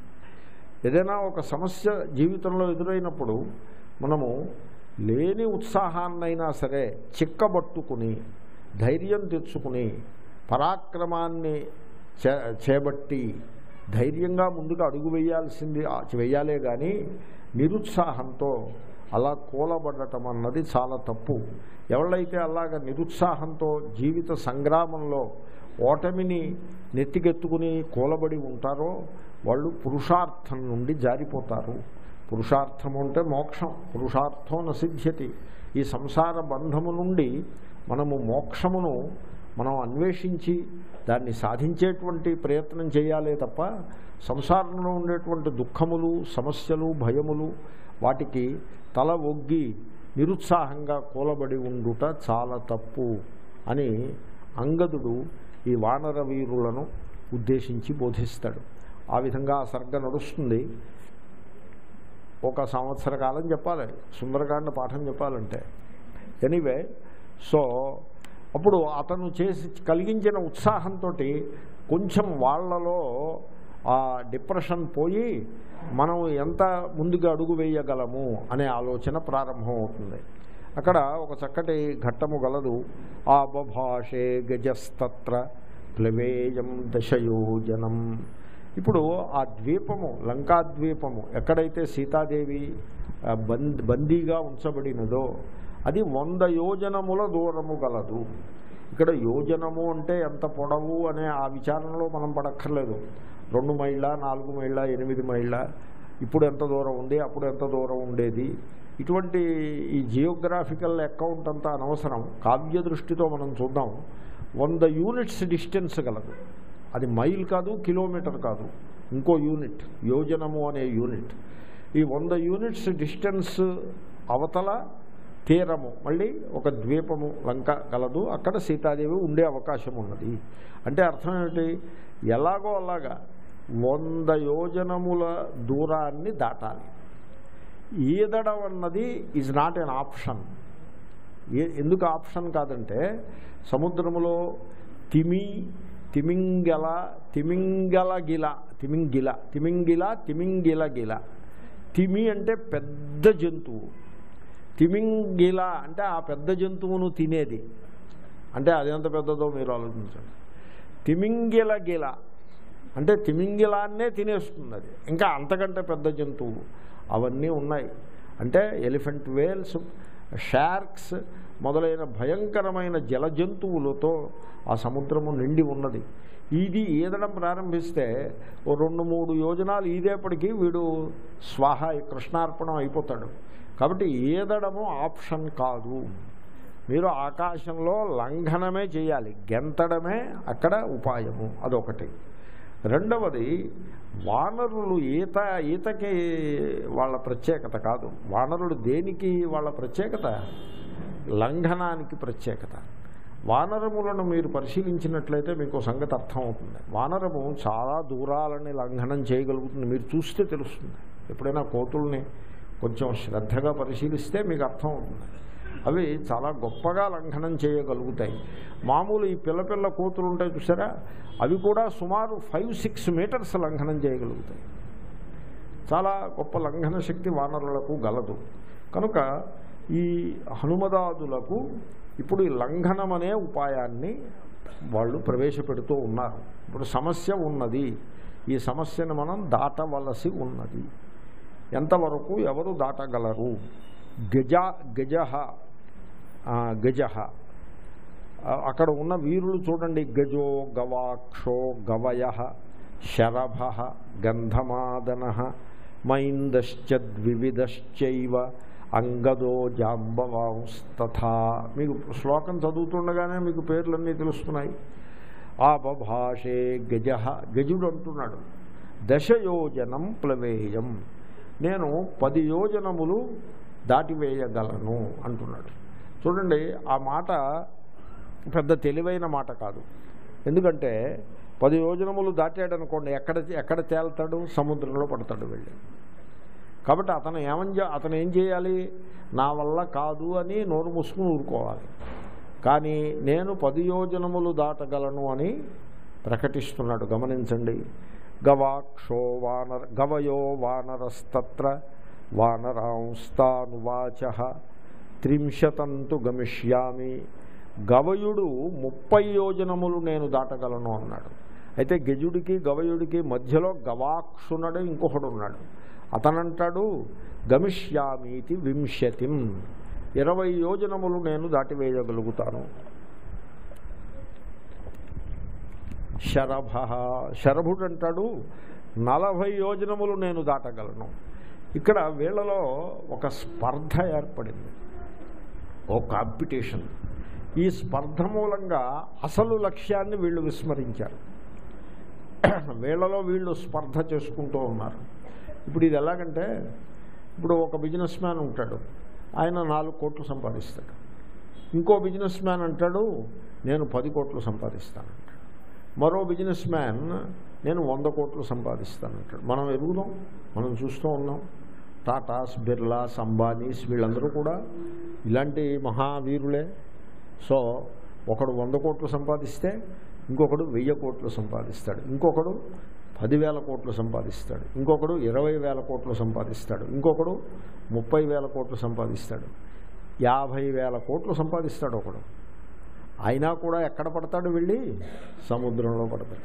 Speaker 4: ఏదైనా ఒక సమస్య జీవితంలో ఎదురైనప్పుడు మనము లేని ఉత్సాహాన్నైనా సరే చిక్కబట్టుకుని ధైర్యం తెచ్చుకుని పరాక్రమాన్ని చే చేపట్టి ధైర్యంగా ముందుకు అడుగు వేయాల్సింది ఆ- వేయాలే కానీ నిరుత్సాహంతో అలా కూలబడటం అన్నది చాలా తప్పు ఎవళ్ళైతే అలాగ నిరుత్సాహంతో జీవిత సంగ్రామంలో ఓటమిని నెత్తికెత్తుకుని కూలబడి ఉంటారో వాళ్ళు పురుషార్థం నుండి జారిపోతారు పురుషార్థం అంటే మోక్షం పురుషార్థం నసిద్ధ్యతి ఈ సంసార బంధము నుండి మనము మోక్షమును మనం అన్వేషించి దాన్ని సాధించేటువంటి ప్రయత్నం చేయాలే తప్ప సంసారంలో ఉండేటువంటి దుఃఖములు సమస్యలు భయములు వాటికి తల ఒగ్గి నిరుత్సాహంగా కూలబడి ఉండుట చాలా తప్పు అని అంగదుడు ఈ వానర వీరులను ఉద్దేశించి బోధిస్తాడు ఆ విధంగా ఆ సర్గ నడుస్తుంది ఒక సంవత్సర కాలం చెప్పాలి సుందరకాండ పాఠం చెప్పాలంటే ఎనీవే సో అప్పుడు అతను చేసి కలిగించిన ఉత్సాహంతో కొంచెం వాళ్ళలో ఆ డిప్రెషన్ పోయి మనం ఎంత ముందుగా అడుగు వేయగలము అనే ఆలోచన ప్రారంభం అవుతుంది అక్కడ ఒక చక్కటి ఘట్టము గలదు ఆ బభాషే గజస్తత్ర ప్లవేయం దశయోజనం ఇప్పుడు ఆ ద్వీపము లంకా ద్వీపము ఎక్కడైతే సీతాదేవి ఆ, బంద్ బందీగా ఉంచబడినదో అది వంద యోజనముల దూరము గలదు ఇక్కడ యోజనము అంటే ఎంత పొడవు అనే ఆ విచారణలో మనం పడక్కర్లేదు రెండు మైళ్ళ నాలుగు మైళ్ళ ఎనిమిది మైళ్ళ ఇప్పుడు ఎంత దూరం ఉంది అప్పుడు ఎంత దూరం ఉండేది ఇటువంటి ఈ జియోగ్రాఫికల్ అకౌంట్ అంతా అనవసరం కావ్య దృష్టితో మనం చూద్దాం వంద యూనిట్స్ డిస్టెన్స్ గలదు అది మైల్ కాదు కిలోమీటర్ కాదు ఇంకో యూనిట్ యోజనము అనే యూనిట్ ఈ వంద యూనిట్స్ డిస్టెన్స్ అవతల తీరము మళ్ళీ ఒక ద్వీపము లంక కలదు అక్కడ సీతాదేవి ఉండే అవకాశం ఉన్నది అంటే అర్థం ఏమిటి ఎలాగో అలాగా వంద యోజనముల దూరాన్ని దాటాలి ఈదడం అన్నది ఈజ్ నాట్ ఎన్ ఆప్షన్ ఏ- ఎందుకు ఆప్షన్ కాదంటే సముద్రములో తిమి తిమింగల తిమింగల గిల తిమింగిల తిమింగిల తిమింగిల గిల తిమి అంటే పెద్ద జంతువు తిమింగిల అంటే ఆ పెద్ద జంతువును తినేది అంటే అది ఎంత పెద్దదో మీరు ఆలోచించండి తిమింగిల గిల అంటే తిమింగిలాన్నే తినేస్తుంది అది ఇంకా అంతకంటే పెద్ద జంతువు అవన్నీ ఉన్నాయి అంటే ఎలిఫెంట్ వేల్స్ షార్క్స్ మొదలైన భయంకరమైన జల జంతువులతో ఆ సముద్రము నిండి ఉన్నది ఇది ఈదడం ప్రారంభిస్తే ఓ రెండు మూడు యోజనాలు ఈదేపటికి వీడు స్వాహ కృష్ణార్పణం అయిపోతాడు కాబట్టి ఈదడము ఆప్షన్ కాదు మీరు ఆకాశంలో లంఘనమే చేయాలి గెంతడమే అక్కడ ఉపాయము అదొకటి రెండవది వానరులు ఈత ఈతకి వాళ్ళ ప్రత్యేకత కాదు వానరులు దేనికి వాళ్ళ ప్రత్యేకత లంఘనానికి ప్రత్యేకత వానరములను మీరు పరిశీలించినట్లయితే మీకు ఓ సంగతి అర్థమవుతుంది వానరము చాలా దూరాలని లంఘనం చేయగలుగుతుంది మీరు చూస్తే తెలుస్తుంది ఎప్పుడైనా కోతుల్ని కొంచెం శ్రద్ధగా పరిశీలిస్తే మీకు అర్థమవుతుంది అవి చాలా గొప్పగా లంఘనం చేయగలుగుతాయి మామూలు ఈ పిల్ల పిల్ల కోతులు ఉంటాయి చూసారా అవి కూడా సుమారు ఫైవ్ సిక్స్ మీటర్స్ లంఘనం చేయగలుగుతాయి చాలా గొప్ప లంఘన శక్తి వానరులకు గలదు కనుక ఈ హనుమదాదులకు ఇప్పుడు ఈ లంఘనం అనే ఉపాయాన్ని వాళ్ళు ప్రవేశపెడుతూ ఉన్నారు ఇప్పుడు సమస్య ఉన్నది ఈ సమస్యను మనం దాటవలసి ఉన్నది ఎంతవరకు ఎవరు దాటగలరు గజ గజ గజ అక్కడ ఉన్న వీరులు చూడండి గజో గవాక్షో గవయ శరభ గంధమాదన మైందశ్చద్వివిధశ్చైవ అంగదో జాంబవాంస్తథా మీకు శ్లోకం చదువుతుండగానే మీకు పేర్లన్నీ తెలుస్తున్నాయి ఆ బభాషే గజ గజుడు అంటున్నాడు దశయోజనం ప్లవేయం నేను పది యోజనములు దాటివేయగలను అంటున్నాడు చూడండి ఆ మాట పెద్ద తెలివైన మాట కాదు ఎందుకంటే పది యోజనములు దాటాడనుకోండి ఎక్కడ ఎక్కడ తేల్తాడు సముద్రంలో పడతాడు వెళ్ళి కాబట్టి అతను ఏమని చే- అతను ఏం చేయాలి నా వల్ల కాదు అని నోరు మూసుకుని ఊరుకోవాలి కానీ నేను పది యోజనములు దాటగలను అని ప్రకటిస్తున్నాడు గమనించండి గవాక్షో వానర గవయో వానరస్తత్ర వానరాంస్తానువాచ త్రింశతంతు గమిష్యామి గవయుడు ముప్పై యోజనములు నేను దాటగలను అన్నాడు అయితే గజుడికి గవయుడికి మధ్యలో గవాక్షునడు ఇంకొకడు ఉన్నాడు అతనంటాడు గమిష్యామీతి వింశతిం ఇరవై యోజనములు నేను దాటివేయగలుగుతాను శరభ శరభుడు అంటాడు నలభై యోజనములు నేను దాటగలను ఇక్కడ వీళ్ళలో ఒక స్పర్ధ ఏర్పడింది ఓ కాంపిటీషన్ ఈ స్పర్ధ మూలంగా అసలు లక్ష్యాన్ని వీళ్ళు విస్మరించారు వీళ్ళలో వీళ్ళు స్పర్ధ చేసుకుంటూ ఉన్నారు ఇప్పుడు ఇది ఎలాగంటే ఇప్పుడు ఒక బిజినెస్ మ్యాన్ ఉంటాడు ఆయన నాలుగు కోట్లు సంపాదిస్తాడు ఇంకో బిజినెస్ మ్యాన్ అంటాడు నేను పది కోట్లు సంపాదిస్తానంటాడు మరో బిజినెస్ మ్యాన్ నేను వంద కోట్లు సంపాదిస్తానంటాడు మనం ఎరుగుదాం మనం చూస్తూ ఉన్నాం టాటాస్ బిర్లాస్ అంబానీస్ వీళ్ళందరూ కూడా ఇలాంటి మహావీరులే సో ఒకడు వంద కోట్లు సంపాదిస్తే ఇంకొకడు వెయ్యి కోట్లు సంపాదిస్తాడు ఇంకొకడు పదివేల కోట్లు సంపాదిస్తాడు ఇంకొకడు ఇరవై వేల కోట్లు సంపాదిస్తాడు ఇంకొకడు ముప్పై వేల కోట్లు సంపాదిస్తాడు యాభై వేల కోట్లు సంపాదిస్తాడు ఒకడు అయినా కూడా ఎక్కడ పడతాడు వెళ్ళి సముద్రంలో పడతాడు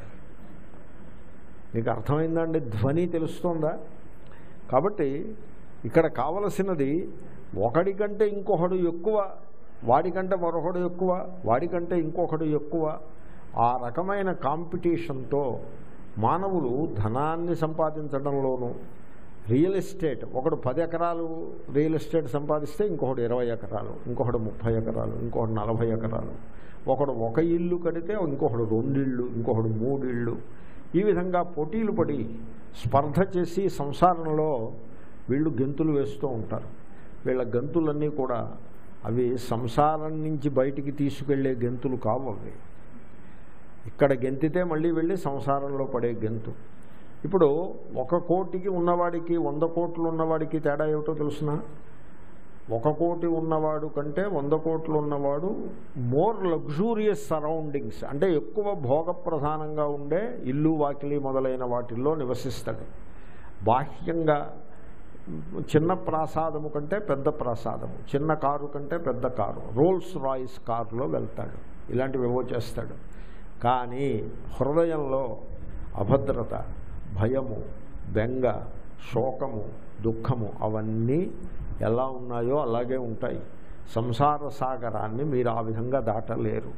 Speaker 4: మీకు అర్థమైందండి ధ్వని తెలుస్తుందా కాబట్టి ఇక్కడ కావలసినది ఒకడికంటే ఇంకొకడు ఎక్కువ వాడికంటే మరొకడు ఎక్కువ వాడికంటే ఇంకొకడు ఎక్కువ ఆ రకమైన కాంపిటీషన్తో మానవులు ధనాన్ని సంపాదించడంలోనూ రియల్ ఎస్టేట్ ఒకడు పది ఎకరాలు రియల్ ఎస్టేట్ సంపాదిస్తే ఇంకొకడు ఇరవై ఎకరాలు ఇంకొకడు ముప్పై ఎకరాలు ఇంకొకడు నలభై ఎకరాలు ఒకడు ఒక ఇల్లు కడితే ఇంకొకడు రెండిళ్ళు ఇంకొకడు మూడిళ్ళు ఈ విధంగా పోటీలు పడి స్పర్ధ చేసి సంసారంలో వీళ్ళు గెంతులు వేస్తూ ఉంటారు వీళ్ళ గంతులన్నీ కూడా అవి సంసారం నుంచి బయటికి తీసుకెళ్లే గెంతులు కావు అవి ఇక్కడ గెంతితే మళ్ళీ వెళ్ళి సంసారంలో పడే గెంతు ఇప్పుడు ఒక కోటికి ఉన్నవాడికి వంద కోట్లు ఉన్నవాడికి తేడా ఏమిటో తెలుసిన ఒక కోటి ఉన్నవాడు కంటే వంద కోట్లు ఉన్నవాడు మోర్ లగ్జూరియస్ సరౌండింగ్స్ అంటే ఎక్కువ భోగప్రధానంగా ఉండే ఇల్లు వాకిలి మొదలైన వాటిల్లో నివసిస్తాడు బాహ్యంగా చిన్న ప్రాసాదము కంటే పెద్ద ప్రాసాదము చిన్న కారు కంటే పెద్ద కారు రోల్స్ రాయిస్ కారులో వెళ్తాడు ఇలాంటివి ఏవో చేస్తాడు కానీ హృదయంలో అభద్రత భయము బెంగ శోకము దుఃఖము అవన్నీ ఎలా ఉన్నాయో అలాగే ఉంటాయి సంసార సాగరాన్ని మీరు ఆ విధంగా దాటలేరు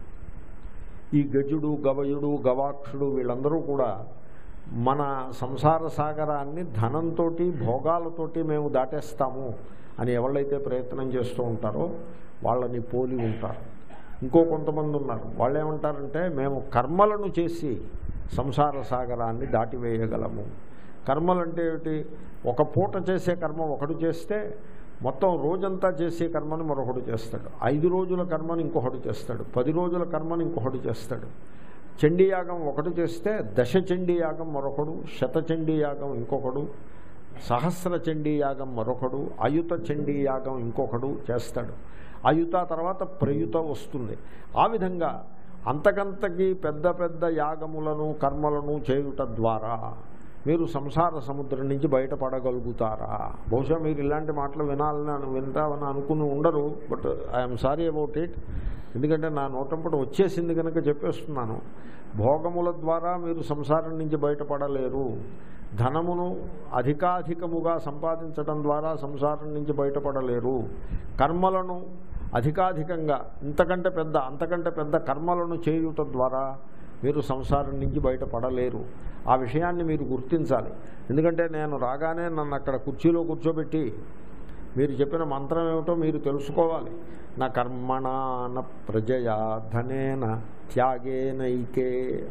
Speaker 4: ఈ గజుడు గవయుడు గవాక్షుడు వీళ్ళందరూ కూడా మన సంసార సాగరాన్ని ధనంతో భోగాలతోటి మేము దాటేస్తాము అని ఎవళ్ళైతే ప్రయత్నం చేస్తూ ఉంటారో వాళ్ళని పోలి ఉంటారు ఇంకో కొంతమంది ఉన్నారు వాళ్ళు ఏమంటారంటే మేము కర్మలను చేసి సంసార సాగరాన్ని దాటివేయగలము కర్మలు అంటే ఏమిటి ఒక పూట చేసే కర్మ ఒకడు చేస్తే మొత్తం రోజంతా చేసే కర్మను మరొకడు చేస్తాడు ఐదు రోజుల కర్మను ఇంకొకడు చేస్తాడు పది రోజుల కర్మను ఇంకొకడు చేస్తాడు చండీయాగం ఒకటి చేస్తే దశ చండీయాగం మరొకడు శత చండీయాగం ఇంకొకడు సహస్ర చండీయాగం మరొకడు అయుత చండీయాగం ఇంకొకడు చేస్తాడు అయుత తర్వాత ప్రయుత వస్తుంది ఆ విధంగా అంతకంతకి పెద్ద పెద్ద యాగములను కర్మలను చేయుట ద్వారా మీరు సంసార సముద్రం నుంచి బయటపడగలుగుతారా బహుశా మీరు ఇలాంటి మాటలు వినాలని అను- వింటామని అనుకుని ఉండరు but I'm sorry about it ఎందుకంటే నా నోటంపట వచ్చేసింది కనుక చెప్పేస్తున్నాను భోగముల ద్వారా మీరు సంసారం నుంచి బయటపడలేరు ధనమును అధికాధికముగా సంపాదించడం ద్వారా సంసారం నుంచి బయటపడలేరు కర్మలను అధికాధికంగా ఇంతకంటే పెద్ద అంతకంటే పెద్ద కర్మలను చేయుట ద్వారా మీరు సంసారం నుంచి బయటపడలేరు ఆ విషయాన్ని మీరు గుర్తించాలి ఎందుకంటే నేను రాగానే నన్ను అక్కడ కుర్చీలో కూర్చోబెట్టి మీరు చెప్పిన మంత్రం ఏమిటో మీరు తెలుసుకోవాలి నా కర్మణ న ప్రజయా ధనేన త్యాగేనైకే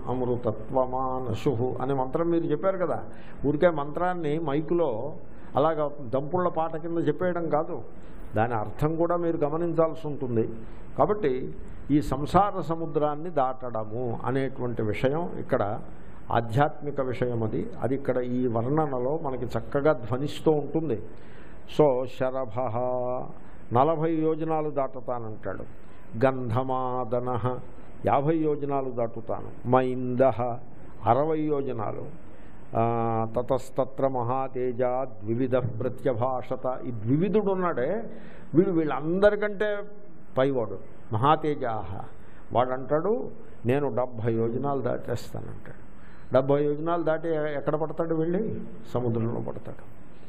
Speaker 4: అమృతత్వమానశు అనే మంత్రం మీరు చెప్పారు కదా ఊరికే మంత్రాన్ని మైకులో అలాగ దంపుళ్ళ పాట కింద చెప్పేయడం కాదు దాని అర్థం కూడా మీరు గమనించాల్సి ఉంటుంది కాబట్టి ఈ సంసార సముద్రాన్ని దాటడము అనేటువంటి విషయం ఇక్కడ ఆధ్యాత్మిక విషయం అది అది ఇక్కడ ఈ వర్ణనలో మనకి చక్కగా ధ్వనిస్తూ ఉంటుంది సో శరభ నలభై యోజనాలు దాటుతానంటాడు గంధమాదన యాభై యోజనాలు దాటుతాను మైంద అరవై యోజనాలు ఆ, తతస్తత్ర మహాతేజ ద్వివిధ ప్రత్యభాషత ఈ ద్వివిధుడు ఉన్నాడే వీడు వీళ్ళందరికంటే పైవాడు మహాతేజాహ వాడు అంటాడు నేను డెబ్భై యోజనాలు దాటేస్తానంటాడు డెబ్భై యోజనాలు దాటి ఎక్కడ పడతాడు వెళ్ళి సముద్రంలో పడతాడు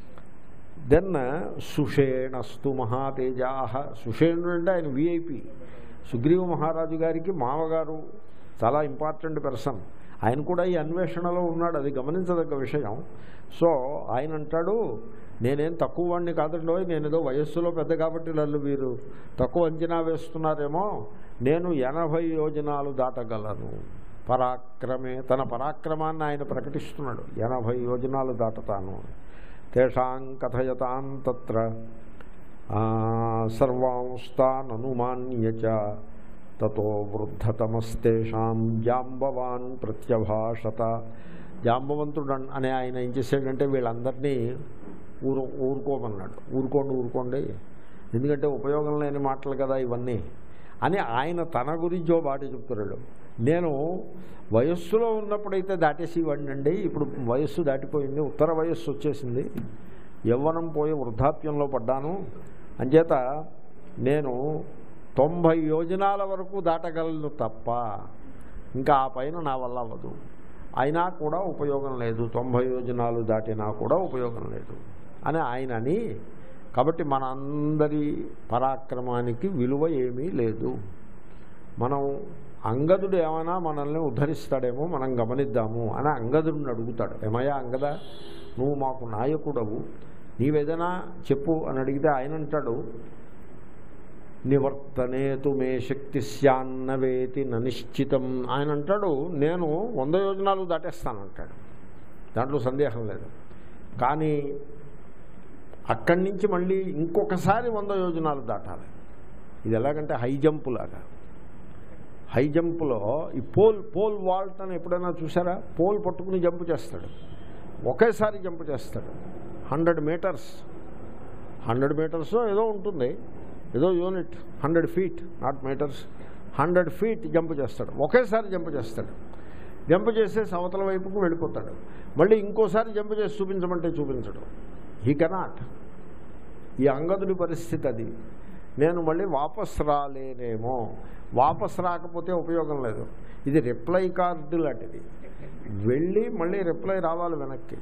Speaker 4: దెన్ సుషేణస్తు మహాతేజా సుషేణుడు అంటే ఆయన విఐపి సుగ్రీవ మహారాజు గారికి మామగారు చాలా ఇంపార్టెంట్ పర్సన్ ఆయన కూడా ఈ అన్వేషణలో ఉన్నాడు అది గమనించదగ్గ విషయం సో ఆయన అంటాడు నేనేం తక్కువ వాడిని కాదండో నేను ఏదో వయస్సులో పెద్ద కాబట్టి నన్ను వీరు తక్కువ అంచనా వేస్తున్నారేమో నేను ఎనభై యోజనాలు దాటగలను పరాక్రమే తన పరాక్రమాన్ని ఆయన ప్రకటిస్తున్నాడు ఎనభై యోజనాలు దాటతాను తేషాం కథయతాం తత్ర ఆ, సర్వాంస్తాన్ అనుమాన్య చ తతో వృద్ధతమస్తేషాం జాంబవాన్ ప్రత్యభాషత జాంబవంతుడు అన్- అనే ఆయన ఏం చేశాడంటే వీళ్ళందరినీ ఊరు ఊరుకోమన్నాడు ఊరుకోండి ఊరుకోండి ఎందుకంటే ఉపయోగం లేని మాటలు కదా ఇవన్నీ అని ఆయన తన గురించి ఓ బాట చెప్తున్నాడు నేను వయస్సులో ఉన్నప్పుడైతే దాటేసేవాడినండి ఇప్పుడు వయస్సు దాటిపోయింది ఉత్తర వయస్సు వచ్చేసింది యవ్వనం పోయి వృద్ధాప్యంలో పడ్డాను అంచేత నేను తొంభై యోజనాల వరకు దాటగలను తప్ప ఇంకా ఆ పైన నా వల్ల అవ్వదు అయినా కూడా ఉపయోగం లేదు తొంభై యోజనాలు దాటినా కూడా ఉపయోగం లేదు అని ఆయన అని కాబట్టి మనందరి పరాక్రమానికి విలువ ఏమీ లేదు మనం అంగదుడు ఏమైనా మనల్ని ఉద్ధరిస్తాడేమో మనం గమనిద్దాము అని అంగదుడిని అడుగుతాడు ఏమయ్యా అంగద నువ్వు మాకు నాయకుడవు నీవేదైనా చెప్పు అని అడిగితే ఆయన అంటాడు నివర్తనేతు మే శక్తి స్యాన్నవేతి ననిశ్చితం ఆయన అంటాడు నేను వంద యోజనాలు దాటేస్తానంటాడు దాంట్లో సందేహం లేదు కానీ అక్కడి నుంచి మళ్ళీ ఇంకొకసారి వంద యోజనాలు దాటాలి ఇది ఎలాగంటే హై జంప్ లాగా హై జంప్లో ఈ పోల్ పోల్ వాల్ట్ అని ఎప్పుడైనా చూసారా పోల్ పట్టుకుని జంప్ చేస్తాడు ఒకేసారి జంప్ చేస్తాడు హండ్రెడ్ మీటర్స్ హండ్రెడ్ మీటర్స్ ఏదో ఉంటుంది ఏదో unit hundred feet not meters hundred feet jump చేస్తాడు ఒకేసారి జంప్ చేస్తాడు జంప్ చేసేసి అవతల వైపుకు వెళ్ళిపోతాడు మళ్ళీ ఇంకోసారి జంప్ చేసి చూపించమంటే చూపించడు హీ కెనాట్ ఈ అంగదుడి పరిస్థితి అది నేను మళ్ళీ వాపస్ రాలేనేమో వాపస్ రాకపోతే ఉపయోగం లేదు ఇది రిప్లై కార్డు లాంటిది వెళ్ళి మళ్ళీ రిప్లై రావాలి వెనక్కి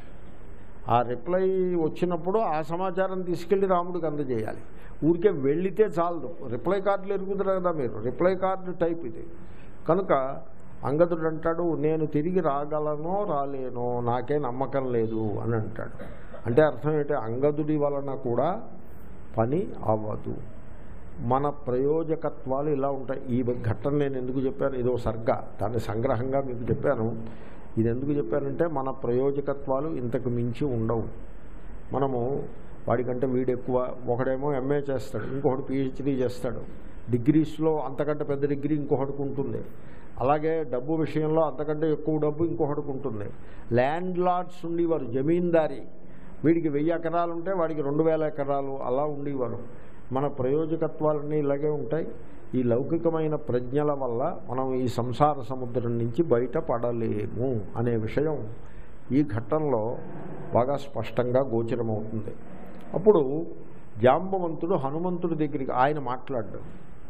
Speaker 4: ఆ రిప్లై వచ్చినప్పుడు ఆ సమాచారం తీసుకెళ్ళి రాముడికి అందజేయాలి ఊరికే వెళ్ళితే చాలదు రిప్లై కార్డులు ఎరుగుతారు కదా మీరు రిప్లై కార్డు టైప్ ఇది కనుక అంగదుడు అంటాడు నేను తిరిగి రాగలనో రాలేనో నాకే నమ్మకం లేదు అని అంటాడు అంటే అర్థం ఏంటి అంగదుడి వలన కూడా పని అవ్వదు మన ప్రయోజకత్వాలు ఇలా ఉంటాయి ఈ ఘట్టం నేను ఎందుకు చెప్పాను ఇదో సర్గ దాన్ని సంగ్రహంగా మీకు చెప్పాను ఇది ఎందుకు చెప్పానంటే మన ప్రయోజకత్వాలు ఇంతకు మించి ఉండవు మనము వాడికంటే వీడు ఎక్కువ ఒకడేమో ఎంఏ చేస్తాడు ఇంకొకటి పిహెచ్డీ చేస్తాడు డిగ్రీస్లో అంతకంటే పెద్ద డిగ్రీ ఇంకొకటికి ఉంటుంది అలాగే డబ్బు విషయంలో అంతకంటే ఎక్కువ డబ్బు ఇంకొకటికి ఉంటుంది ల్యాండ్ లార్డ్స్ ఉండేవారు జమీందారీ వీడికి వెయ్యి ఎకరాలు ఉంటే వాడికి రెండు వేల ఎకరాలు అలా ఉండేవారు మన ప్రయోజకత్వాలన్నీ ఇలాగే ఉంటాయి ఈ లౌకికమైన ప్రజ్ఞల వల్ల మనం ఈ సంసార సముద్రం నుంచి బయటపడలేము అనే విషయం ఈ ఘట్టంలో బాగా స్పష్టంగా గోచరమవుతుంది అప్పుడు జాంబవంతుడు హనుమంతుడి దగ్గరికి ఆయన మాట్లాడ్డు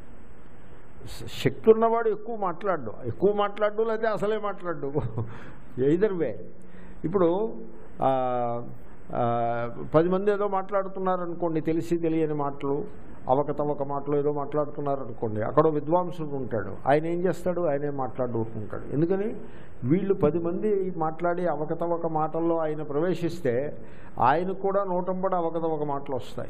Speaker 4: శక్తి ఉన్నవాడు ఎక్కువ మాట్లాడు ఎక్కువ మాట్లాడు లేకపోతే అసలే మాట్లాడు ఎయిదర్ వే ఇప్పుడు ఆ, ఆ, పది మంది ఏదో మాట్లాడుతున్నారనుకోండి తెలిసి తెలియని మాటలు అవకతవక మాటలు ఏదో మాట్లాడుతున్నారనుకోండి అక్కడ విద్వాంసుడు ఉంటాడు ఆయన ఏం చేస్తాడు ఆయనే మాట్లాడుకుంటాడు ఎందుకని వీళ్ళు పది మంది మాట్లాడి అవకతవక మాటల్లో ఆయన ప్రవేశిస్తే ఆయనకు కూడా నూటంబడి అవకతవక మాటలు వస్తాయి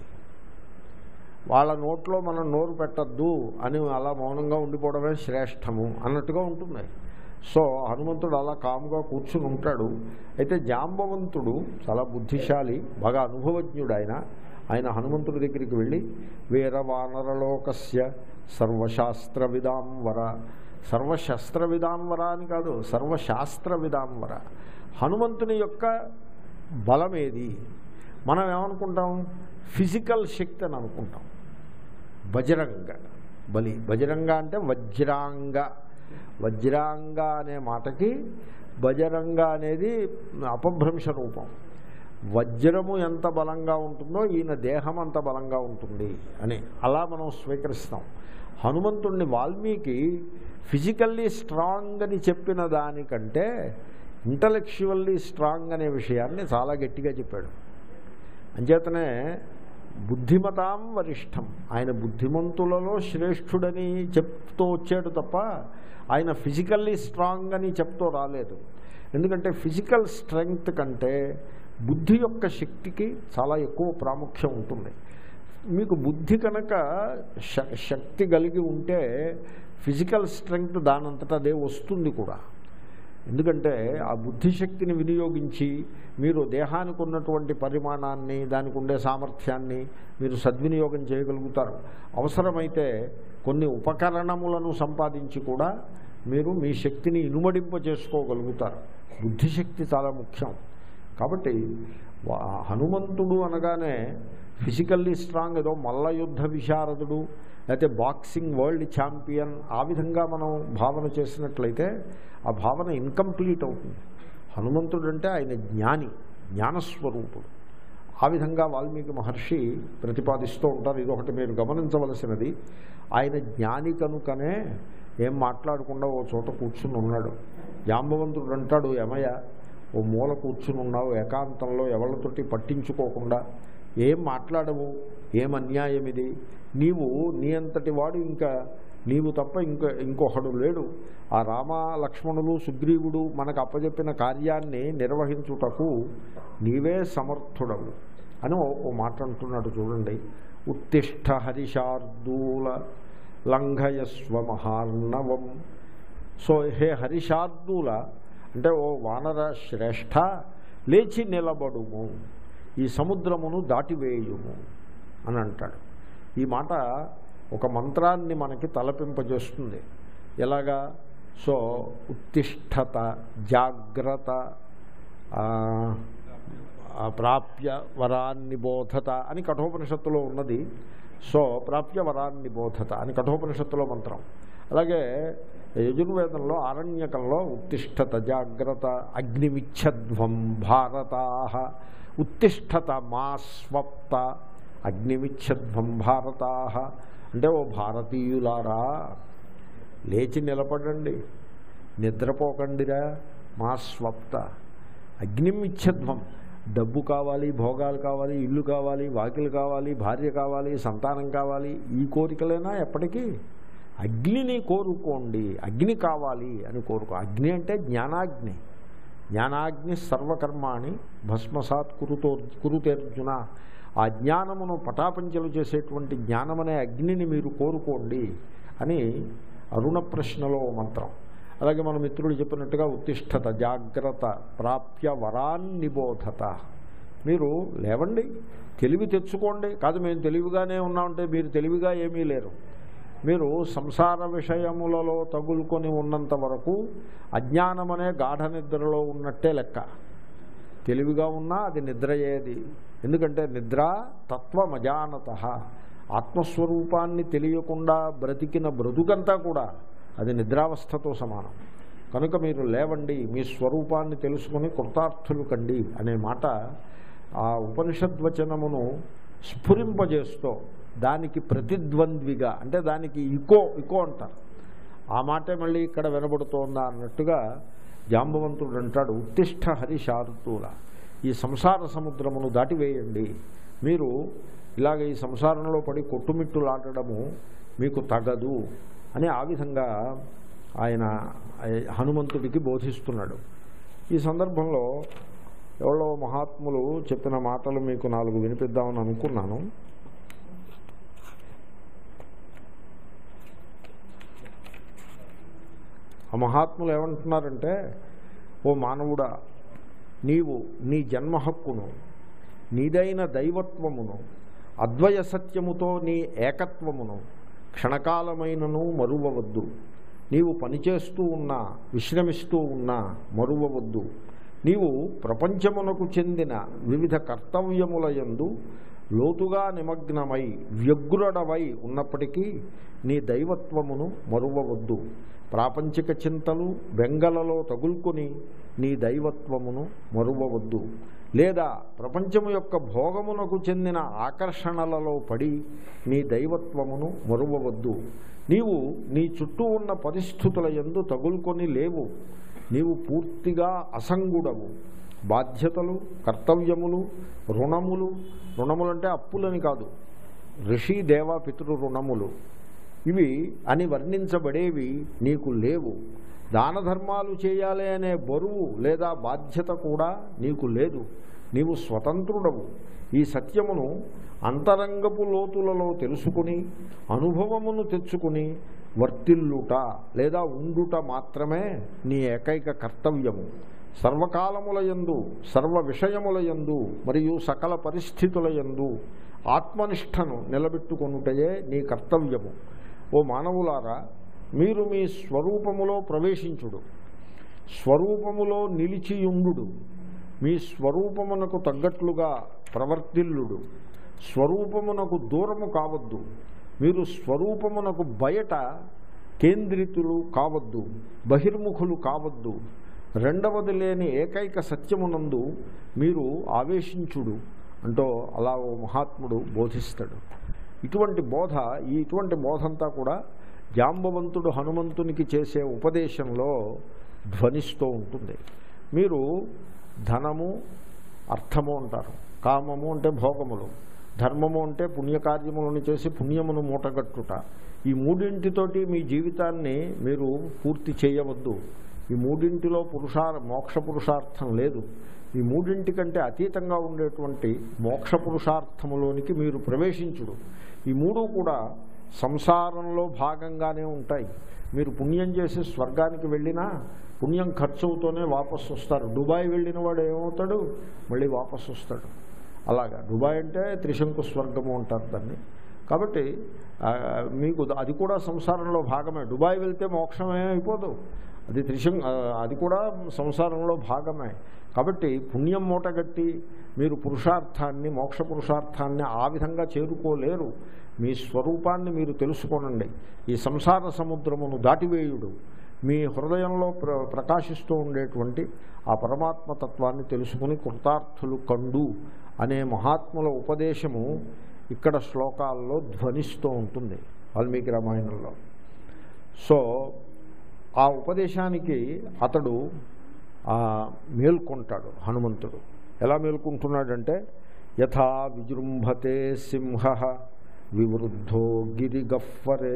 Speaker 4: వాళ్ళ నోట్లో మనం నోరు పెట్టద్దు అని అలా మౌనంగా ఉండిపోవడమే శ్రేష్టము అన్నట్టుగా ఉంటుంది సో హనుమంతుడు అలా కాముగా కూర్చుని ఉంటాడు అయితే జాంబవంతుడు చాలా బుద్ధిశాలి బాగా అనుభవజ్ఞుడు ఆయన ఆయన హనుమంతుడి దగ్గరికి వెళ్ళి వీరవానరలోకస్య సర్వశాస్త్ర విదాంవర సర్వశస్త్ర విదాంవర అని కాదు సర్వశాస్త్ర విదాంవర హనుమంతుని యొక్క బలమేది మనం ఏమనుకుంటాం ఫిజికల్ శక్తి అని అనుకుంటాం బజరంగ బలి బజరంగ అంటే వజ్రాంగ వజ్రాంగ అనే మాటకి బజరంగ అనేది అపభ్రంశ రూపం వజ్రము ఎంత బలంగా ఉంటుందో ఈయన దేహం అంత బలంగా ఉంటుంది అని అలా మనం స్వీకరిస్తాం హనుమంతుణ్ణి వాల్మీకి ఫిజికల్లీ స్ట్రాంగ్ అని చెప్పిన దానికంటే ఇంటలెక్చువల్లీ స్ట్రాంగ్ అనే విషయాన్ని చాలా గట్టిగా చెప్పాడు అంచేతనే బుద్ధిమతాం వరిష్టం ఆయన బుద్ధిమంతులలో శ్రేష్ఠుడని చెప్తూ వచ్చాడు తప్ప ఆయన ఫిజికల్లీ స్ట్రాంగ్ అని చెప్తూ రాలేదు ఎందుకంటే ఫిజికల్ స్ట్రెంగ్త్ కంటే బుద్ధి యొక్క శక్తికి చాలా ఎక్కువ ప్రాముఖ్యం ఉంటుంది మీకు బుద్ధి కనుక శ- శక్తి కలిగి ఉంటే ఫిజికల్ స్ట్రెంగ్త్ దానంతటా అదే వస్తుంది కూడా ఎందుకంటే ఆ బుద్ధిశక్తిని వినియోగించి మీరు దేహానికి ఉన్నటువంటి పరిమాణాన్ని దానికి ఉండే సామర్థ్యాన్ని మీరు సద్వినియోగం చేయగలుగుతారు అవసరమైతే కొన్ని ఉపకరణములను సంపాదించి కూడా మీరు మీ శక్తిని ఇనుమడింప చేసుకోగలుగుతారు బుద్ధిశక్తి చాలా ముఖ్యం కాబట్టి వా- హనుమంతుడు అనగానే ఫిజికల్లీ స్ట్రాంగ్ ఏదో మల్ల యుద్ధ విశారదుడు లేకపోతే బాక్సింగ్ వరల్డ్ ఛాంపియన్ ఆ విధంగా మనం భావన చేసినట్లయితే ఆ భావన ఇన్కంప్లీట్ అవుతుంది హనుమంతుడు అంటే ఆయన జ్ఞాని జ్ఞానస్వరూపుడు ఆ విధంగా వాల్మీకి మహర్షి ప్రతిపాదిస్తూ ఉంటారు ఇది ఒకటి మీరు గమనించవలసినది ఆయన జ్ఞాని కనుకనే ఏం మాట్లాడకుండా ఓ చోట కూర్చుని ఉన్నాడు జాంబవంతుడు అంటాడు యమయ ఓ మూల కూర్చుని ఉన్నావు ఏకాంతంలో ఎవరితోటి పట్టించుకోకుండా ఏం మాట్లాడవు ఏం అన్యాయం ఇది నీవు నీ అంతటి వాడు ఇంకా నీవు తప్ప ఇంకా ఇంకొకడు లేడు ఆ రామ లక్ష్మణులు సుగ్రీవుడు మనకు అప్పచెప్పిన కార్యాన్ని నిర్వహించుటకు నీవే సమర్థుడవు అని ఓ ఓ మాట అంటున్నాడు చూడండి ఉత్తిష్ట హరిశార్దూల లంఘయస్వ మహార్ణవం సో హే హరిశార్దూల అంటే ఓ వానర శ్రేష్ఠ లేచి నిలబడుము ఈ సముద్రమును దాటివేయుము అని అంటాడు ఈ మాట ఒక మంత్రాన్ని మనకి తలపింపజేస్తుంది ఎలాగా సో ఉత్తిష్టత జాగ్రత్త ఆ, ఆ, ప్రాప్య వరాన్ని బోధత అని కఠోపనిషత్తులో ఉన్నది సో ప్రాప్య వరాన్ని బోధత అని కఠోపనిషత్తులో మంత్రం అలాగే యజుర్వేదంలో ఆరణ్యకంలో ఉత్తిష్టత జాగ్రత్త అగ్నిమిచ్చధ్వం భారతా ఉత్తిష్టత మా స్వప్త అగ్నిమిచ్చధ్వం భారతా అంటే ఓ భారతీయులారా లేచి నిలబడండి నిద్రపోకండిరా మా స్వప్త అగ్నిం ఇచ్చధ్వం డబ్బు కావాలి భోగాలు కావాలి ఇల్లు కావాలి వాకిలు కావాలి భార్య కావాలి సంతానం కావాలి ఈ కోరికలేనా ఎప్పటికీ అగ్నిని కోరుకోండి అగ్ని కావాలి అని కోరుకో అగ్ని అంటే జ్ఞానాగ్ని జ్ఞానాగ్ని సర్వకర్మాణి భస్మసాత్ కురుతో కురుతేర్జున ఆ జ్ఞానమును పటాపంచలు చేసేటువంటి జ్ఞానమనే అగ్నిని మీరు కోరుకోండి అని అరుణ ప్రశ్నలో ఓ మంత్రం అలాగే మన మిత్రుడు చెప్పినట్టుగా ఉత్తిష్టత జాగ్రత్త ప్రాప్య వరాన్ని బోధత మీరు లేవండి తెలివి తెచ్చుకోండి కాదు మేము తెలివిగానే ఉన్నామంటే మీరు తెలివిగా ఏమీ లేరు మీరు సంసార విషయములలో తగులుకొని ఉన్నంత వరకు అజ్ఞానమనే గాఢ నిద్రలో ఉన్నట్టే లెక్క తెలివిగా ఉన్నా అది నిద్రయేది ఎందుకంటే నిద్ర తత్వమజానత ఆత్మస్వరూపాన్ని తెలియకుండా బ్రతికిన బ్రతుకంతా కూడా అది నిద్రావస్థతో సమానం కనుక మీరు లేవండి మీ స్వరూపాన్ని తెలుసుకుని కృతార్థులు కండి అనే మాట ఆ ఉపనిషద్వచనమును స్ఫురింపజేస్తూ దానికి ప్రతిద్వంద్విగా అంటే దానికి ఇకో ఇకో అంటారు ఆ మాటే మళ్ళీ ఇక్కడ వినబడుతోందా అన్నట్టుగా జాంబవంతుడు అంటాడు ఉత్తిష్ట హరిశార్తూల ఈ సంసార సముద్రమును దాటివేయండి మీరు ఇలాగ ఈ సంసారంలో పడి కొట్టుమిట్టులాడడము మీకు తగదు అని ఆ విధంగా ఆయన హనుమంతుడికి బోధిస్తున్నాడు ఈ సందర్భంలో ఎవరో మహాత్ములు చెప్పిన మాటలు మీకు నాలుగు వినిపిద్దామని అనుకున్నాను ఆ మహాత్ములు ఏమంటున్నారంటే ఓ మానవుడా నీవు నీ జన్మ హక్కును నీదైన దైవత్వమును అద్వయ సత్యముతో నీ ఏకత్వమును క్షణకాలమైనను మరువవద్దు నీవు పనిచేస్తూ ఉన్నా విశ్రమిస్తూ ఉన్నా మరువవద్దు నీవు ప్రపంచమునకు చెందిన వివిధ కర్తవ్యముల యందు లోతుగా నిమగ్నమై వ్యగ్రుడవై ఉన్నప్పటికీ నీ దైవత్వమును మరువవద్దు ప్రాపంచిక చింతలు బెంగలలో తగులుకొని నీ దైవత్వమును మరువవద్దు లేదా ప్రపంచము యొక్క భోగమునకు చెందిన ఆకర్షణలలో పడి నీ దైవత్వమును మరువవద్దు నీవు నీ చుట్టూ ఉన్న పరిస్థితుల ఎందు తగులుకొని లేవు నీవు పూర్తిగా అసంగుడవు బాధ్యతలు కర్తవ్యములు రుణములు రుణములంటే అప్పులని కాదు ఋషి దేవ పితృ రుణములు ఇవి అని వర్ణించబడేవి నీకు లేవు దాన ధర్మాలు చేయాలి అనే బరువు లేదా బాధ్యత కూడా నీకు లేదు నీవు స్వతంత్రుడవు ఈ సత్యమును అంతరంగపు లోతులలో తెలుసుకుని అనుభవమును తెచ్చుకుని వర్తిల్లుట లేదా ఉండుట మాత్రమే నీ ఏకైక కర్తవ్యము సర్వకాలముల యందు సర్వ విషయముల యందు మరియు సకల పరిస్థితుల యందు ఆత్మనిష్టను నిలబెట్టుకొనుటయే నీ కర్తవ్యము ఓ మానవులారా మీరు మీ స్వరూపములో ప్రవేశించుడు స్వరూపములో నిలిచియుండు మీ స్వరూపమునకు తగ్గట్లుగా ప్రవర్తిల్లుడు స్వరూపమునకు దూరము కావద్దు మీరు స్వరూపమునకు బయట కేంద్రితులు కావద్దు బహిర్ముఖులు కావద్దు రెండవది లేని ఏకైక సత్యమునందు మీరు ఆవేశించుడు అంటూ అలా ఓ మహాత్ముడు బోధిస్తాడు ఇటువంటి బోధ ఈ ఇటువంటి బోధంతా కూడా జాంబవంతుడు హనుమంతునికి చేసే ఉపదేశంలో ధ్వనిస్తూ ఉంటుంది మీరు ధనము అర్థము అంటారు కామము అంటే భోగములు ధర్మము అంటే పుణ్యకార్యములను చేసి పుణ్యమును మూటగట్టుట ఈ మూడింటితోటి మీ జీవితాన్ని మీరు పూర్తి చేయవద్దు ఈ మూడింటిలో పురుషార్ మోక్ష పురుషార్థం లేదు ఈ మూడింటి కంటే అతీతంగా ఉండేటువంటి మోక్ష పురుషార్థములోనికి మీరు ప్రవేశించుడు ఈ మూడు కూడా సంసారంలో భాగంగానే ఉంటాయి మీరు పుణ్యం చేసి స్వర్గానికి వెళ్ళినా పుణ్యం ఖర్చు అవుతూనే వాపసు వస్తారు దుబాయ్ వెళ్ళిన వాడు ఏమవుతాడు మళ్ళీ వాపసు వస్తాడు అలాగా దుబాయ్ అంటే త్రిశంకు స్వర్గము అంటారు దాన్ని కాబట్టి ఆ, మీకు అది కూడా సంసారంలో భాగమే దుబాయ్ వెళ్తే మోక్షమే అయిపోదు అది త్రిశం ఆ, అది కూడా సంసారంలో భాగమే కాబట్టి పుణ్యం మూటగట్టి మీరు పురుషార్థాన్ని మోక్ష పురుషార్థాన్ని ఆ విధంగా చేరుకోలేరు మీ స్వరూపాన్ని మీరు తెలుసుకోనండి ఈ సంసార సముద్రమును దాటివేయుడు మీ హృదయంలో ప్ర ప్రకాశిస్తూ ఉండేటువంటి ఆ పరమాత్మ తత్వాన్ని తెలుసుకుని కృతార్థులు కండు అనే మహాత్ముల ఉపదేశము ఇక్కడ శ్లోకాల్లో ధ్వనిస్తూ ఉంటుంది వాల్మీకి రామాయణంలో సో ఆ ఉపదేశానికి అతడు ఆ, మేల్కొంటాడు హనుమంతుడు ఎలా మేల్కొంటున్నాడంటే యథా విజృంభతే సింహ వివృద్ధో గిరిగఫ్వరే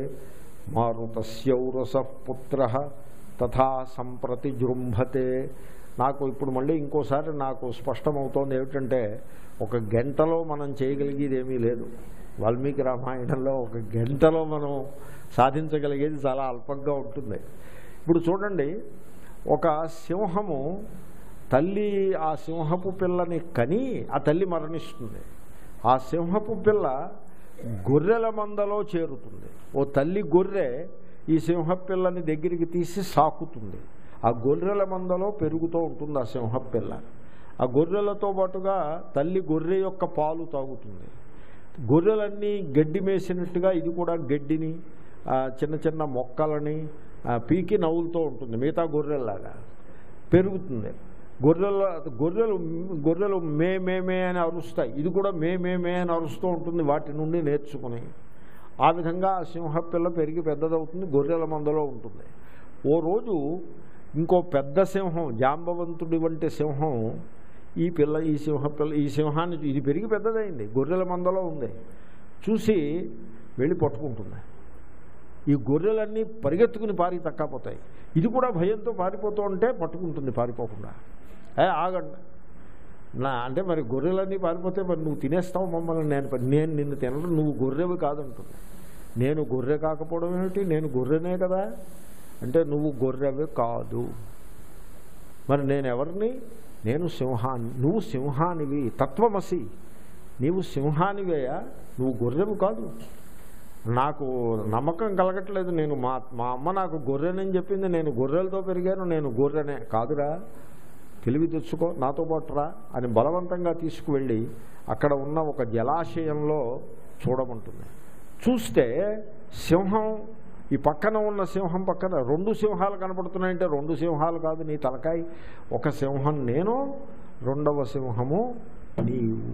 Speaker 4: మారుతస్యౌరస పుత్ర తథా సంప్రతి జృంభతే నాకు ఇప్పుడు మళ్ళీ ఇంకోసారి నాకు స్పష్టమవుతోంది ఏమిటంటే ఒక గంటలో మనం చేయగలిగేది ఏమీ లేదు వాల్మీకి రామాయణంలో ఒక గంటలో మనం సాధించగలిగేది చాలా అల్పంగా ఉంటుంది ఇప్పుడు చూడండి ఒక సింహము తల్లి ఆ సింహపు పిల్లని కని ఆ తల్లి మరణిస్తుంది ఆ సింహపు పిల్ల గొర్రెల మందలో చేరుతుంది ఓ తల్లి గొర్రె ఈ సింహ పిల్లని దగ్గరికి తీసి సాకుతుంది ఆ గొర్రెల మందలో పెరుగుతూ ఉంటుంది ఆ సింహ పిల్ల ఆ గొర్రెలతో పాటుగా తల్లి గొర్రె యొక్క పాలు తాగుతుంది గొర్రెలన్నీ గడ్డి మేసినట్టుగా ఇది కూడా గడ్డిని ఆ, చిన్న చిన్న మొక్కలని ఆ, పీకి నవ్వులుతూ ఉంటుంది మిగతా గొర్రెల్లాగా పెరుగుతుంది గొర్రెల గొర్రెలు గొర్రెలు మే మే మే అని అరుస్తాయి ఇది కూడా మే మే మే అని అరుస్తూ ఉంటుంది వాటి నుండి నేర్చుకుని ఆ విధంగా ఆ సింహ పిల్ల పెరిగి పెద్దదవుతుంది గొర్రెల మందలో ఉంటుంది ఓ రోజు ఇంకో పెద్ద సింహం జాంబవంతుడి వంటి సింహం ఈ పిల్ల ఈ సింహ పిల్ల ఈ సింహాన్ని చూ- ఇది పెరిగి పెద్దదైంది గొర్రెల మందలో ఉంది చూసి వెళ్ళి పట్టుకుంటుంది ఈ గొర్రెలన్నీ పరిగెత్తుకుని పారి తక్కపోతాయి ఇది కూడా భయంతో పారిపోతూ ఉంటే పట్టుకుంటుంది పారిపోకుండా ఏ ఆగండి నా అంటే మరి గొర్రెలన్నీ పారిపోతే మరి నువ్వు తినేస్తావు మమ్మల్ని నేను ప- నేను నిన్ను తినడం నువ్వు గొర్రెవి కాదంటుంది నేను గొర్రె కాకపోవడం ఏమిటి నేను గొర్రెనే కదా అంటే నువ్వు గొర్రెవి కాదు మరి నేను ఎవరిని నేను సింహాన్ని నువ్వు సింహానివి తత్వమసి నీవు సింహానివేయా నువ్వు గొర్రెవు కాదు నాకు నమ్మకం కలగట్లేదు నేను మా మా అమ్మ నాకు గొర్రెనని చెప్పింది నేను గొర్రెలతో పెరిగాను నేను గొర్రెనే కాదురా తెలివి తెచ్చుకో నాతో పాటు రా అని బలవంతంగా తీసుకువెళ్ళి అక్కడ ఉన్న ఒక జలాశయంలో చూడమంటుంది చూస్తే సింహం ఈ పక్కన ఉన్న సింహం పక్కన రెండు సింహాలు కనపడుతున్నాయంటే రెండు సింహాలు కాదు నీ తలకాయ ఒక సింహం నేను రెండవ సింహము నీవు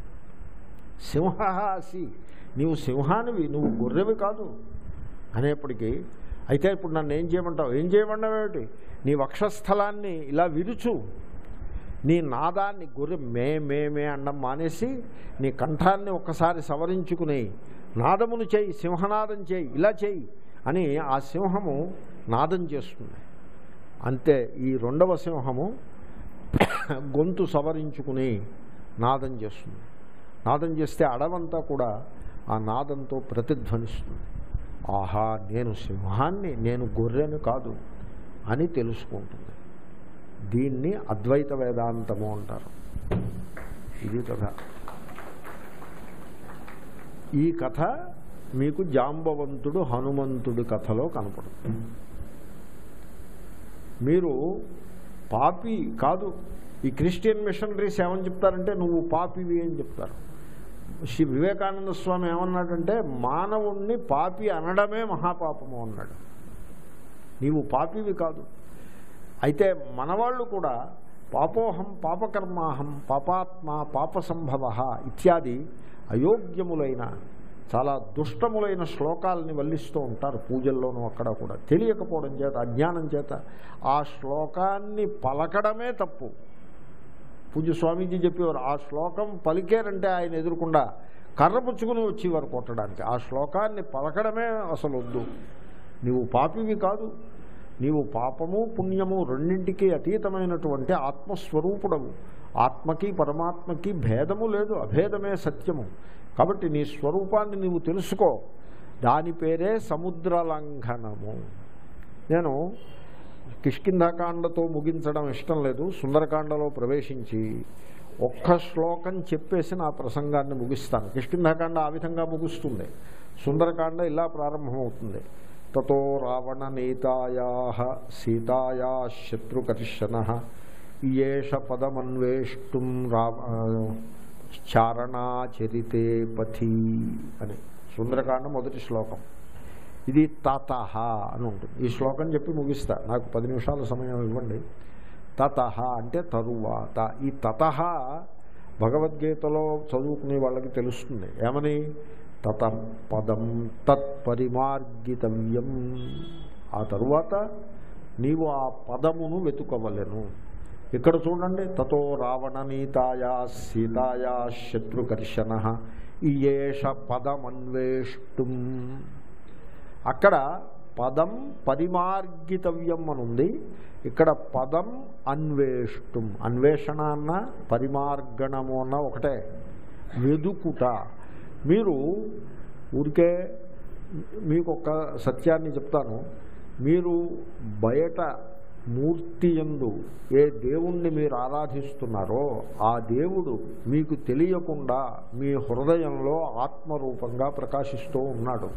Speaker 4: సింహాసి నీవు సింహానివి నువ్వు గొర్రెవి కాదు అనేప్పటికీ అయితే ఇప్పుడు నన్ను ఏం చేయమంటావు ఏం చేయమంటావేమిటి నీ వక్షస్థలాన్ని ఇలా విరుచు నీ నాదాన్ని గొర్రె మే మే మే అనడం మానేసి నీ కంఠాన్ని ఒక్కసారి సవరించుకుని నాదమును చేయి సింహనాదం చేయి ఇలా చేయి అని ఆ సింహము నాదం చేస్తుంది అంతే ఈ రెండవ సింహము గొంతు సవరించుకుని నాదం చేస్తుంది నాదం చేస్తే అడవంతా కూడా ఆ నాదంతో ప్రతిధ్వనిస్తుంది ఆహా నేను సింహాన్ని నేను గొర్రెను కాదు అని తెలుసుకుంటుంది దీన్ని అద్వైత వేదాంతము అంటారు ఇది కథ ఈ కథ మీకు జాంబవంతుడు హనుమంతుడి కథలో కనపడుతుంది మీరు పాపి కాదు ఈ క్రిస్టియన్ మిషనరీస్ ఏమని చెప్తారంటే నువ్వు పాపివి అని చెప్తారు శ్రీ వివేకానంద స్వామి ఏమన్నాడంటే మానవుణ్ణి పాపి అనడమే మహాపాపము అన్నాడు నీవు పాపివి కాదు అయితే మనవాళ్ళు కూడా పాపోహం పాపకర్మాహం పాపాత్మ పాపసంభవ ఇత్యాది అయోగ్యములైన చాలా దుష్టములైన శ్లోకాలని వల్లిస్తూ ఉంటారు పూజల్లోనూ అక్కడ కూడా తెలియకపోవడం చేత అజ్ఞానం చేత ఆ శ్లోకాన్ని పలకడమే తప్పు పూజ్య స్వామీజీ చెప్పేవారు ఆ శ్లోకం పలికేరంటే ఆయన ఎదురుకుండా కర్ర పుచ్చుకుని వచ్చేవారు కొట్టడానికి ఆ శ్లోకాన్ని పలకడమే అసలు వద్దు నీవు పాపివి కాదు నీవు పాపము పుణ్యము రెండింటికి అతీతమైనటువంటి ఆత్మస్వరూపుడవు ఆత్మకి పరమాత్మకి భేదము లేదు అభేదమే సత్యము కాబట్టి నీ స్వరూపాన్ని నీవు తెలుసుకో దాని పేరే సముద్ర లంఘనము నేను కిష్కింధాకాండతో ముగించడం ఇష్టం లేదు సుందరకాండలో ప్రవేశించి ఒక్క శ్లోకం చెప్పేసి నా ప్రసంగాన్ని ముగిస్తాను కిష్కింధాకాండ ఆ విధంగా ముగుస్తుంది సుందరకాండ ఇలా ప్రారంభమవుతుంది తతో రావణ నీతాయా సీతాయా శత్రుకర్షణ ఏష పదమన్వేష్టం రా చారణాచరితే పథి అని సుందరకాండ మొదటి శ్లోకం ఇది తతహ అని ఉంటుంది ఈ శ్లోకం చెప్పి ముగిస్తా నాకు పది నిమిషాల సమయం ఇవ్వండి తతహ అంటే తరువాత ఈ తతహ భగవద్గీతలో చదువుకునే వాళ్ళకి తెలుస్తుంది ఏమని తత పదం తత్పరిమార్గితవ్యం ఆ తరువాత నీవు ఆ పదమును వెతుకవలెను ఇక్కడ చూడండి తతో రావణ నీతాయా సీతాయా శత్రుకర్షణ ఇయేష పదమన్వేష్టం అక్కడ పదం పరిమార్గితవ్యం అని ఉంది ఇక్కడ పదం అన్వేష్టం అన్వేషణ అన్న పరిమార్గణము అన్న ఒకటే వెదుకుట మీరు ఊరికే మీకు ఒక సత్యాన్ని చెప్తాను మీరు బయట మూర్తి ఎందు ఏ దేవుణ్ణి మీరు ఆరాధిస్తున్నారో ఆ దేవుడు మీకు తెలియకుండా మీ హృదయంలో ఆత్మరూపంగా ప్రకాశిస్తూ ఉన్నాడు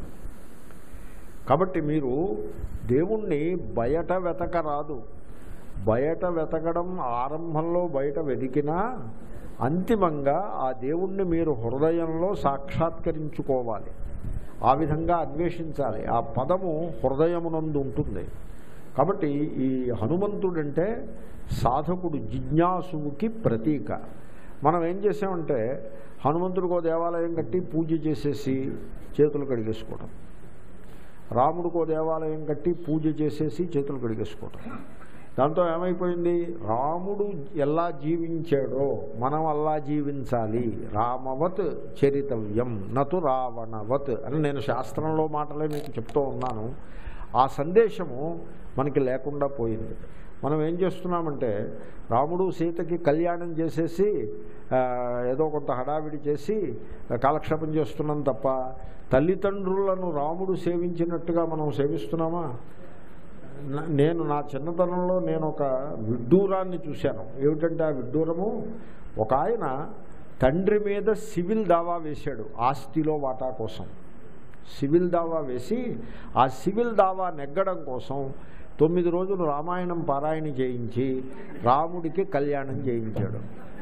Speaker 4: కాబట్టి మీరు దేవుణ్ణి బయట వెతకరాదు బయట వెతకడం ఆరంభంలో బయట వెతికినా అంతిమంగా ఆ దేవుణ్ణి మీరు హృదయంలో సాక్షాత్కరించుకోవాలి ఆ విధంగా అన్వేషించాలి ఆ పదము హృదయమునందు ఉంటుంది కాబట్టి ఈ హనుమంతుడంటే సాధకుడు జిజ్ఞాసువుకి ప్రతీక మనం ఏం చేసామంటే హనుమంతుడికి ఒక దేవాలయం కట్టి పూజ చేసేసి చేతులు కడిగేసుకోవడం రాముడికో దేవాలయం కట్టి పూజ చేసేసి చేతులు కడిగేసుకోవటం దాంతో ఏమైపోయింది రాముడు ఎలా జీవించాడో మనం అలా జీవించాలి రామవత్ చరితవ్యం నటు రావణవత్ అని నేను శాస్త్రంలో మాటలే మీకు చెప్తూ ఉన్నాను ఆ సందేశము మనకి లేకుండా పోయింది మనం ఏం చేస్తున్నామంటే రాముడు సీతకి కళ్యాణం చేసేసి ఆ, ఏదో కొంత హడావిడి చేసి కాలక్షేపం చేస్తున్నాం తప్ప తల్లిదండ్రులను రాముడు సేవించినట్టుగా మనం సేవిస్తున్నామా నా- నేను నా చిన్నతనంలో నేను ఒక విడ్డూరాన్ని చూశాను ఏమిటంటే ఆ విడ్డూరము ఒక ఆయన తండ్రి మీద సివిల్ దావా వేశాడు ఆస్తిలో వాటా కోసం సివిల్ దావా వేసి ఆ సివిల్ దావా నెగ్గడం కోసం తొమ్మిది రోజులు రామాయణం పారాయణ చేయించి రాముడికి కళ్యాణం చేయించాడు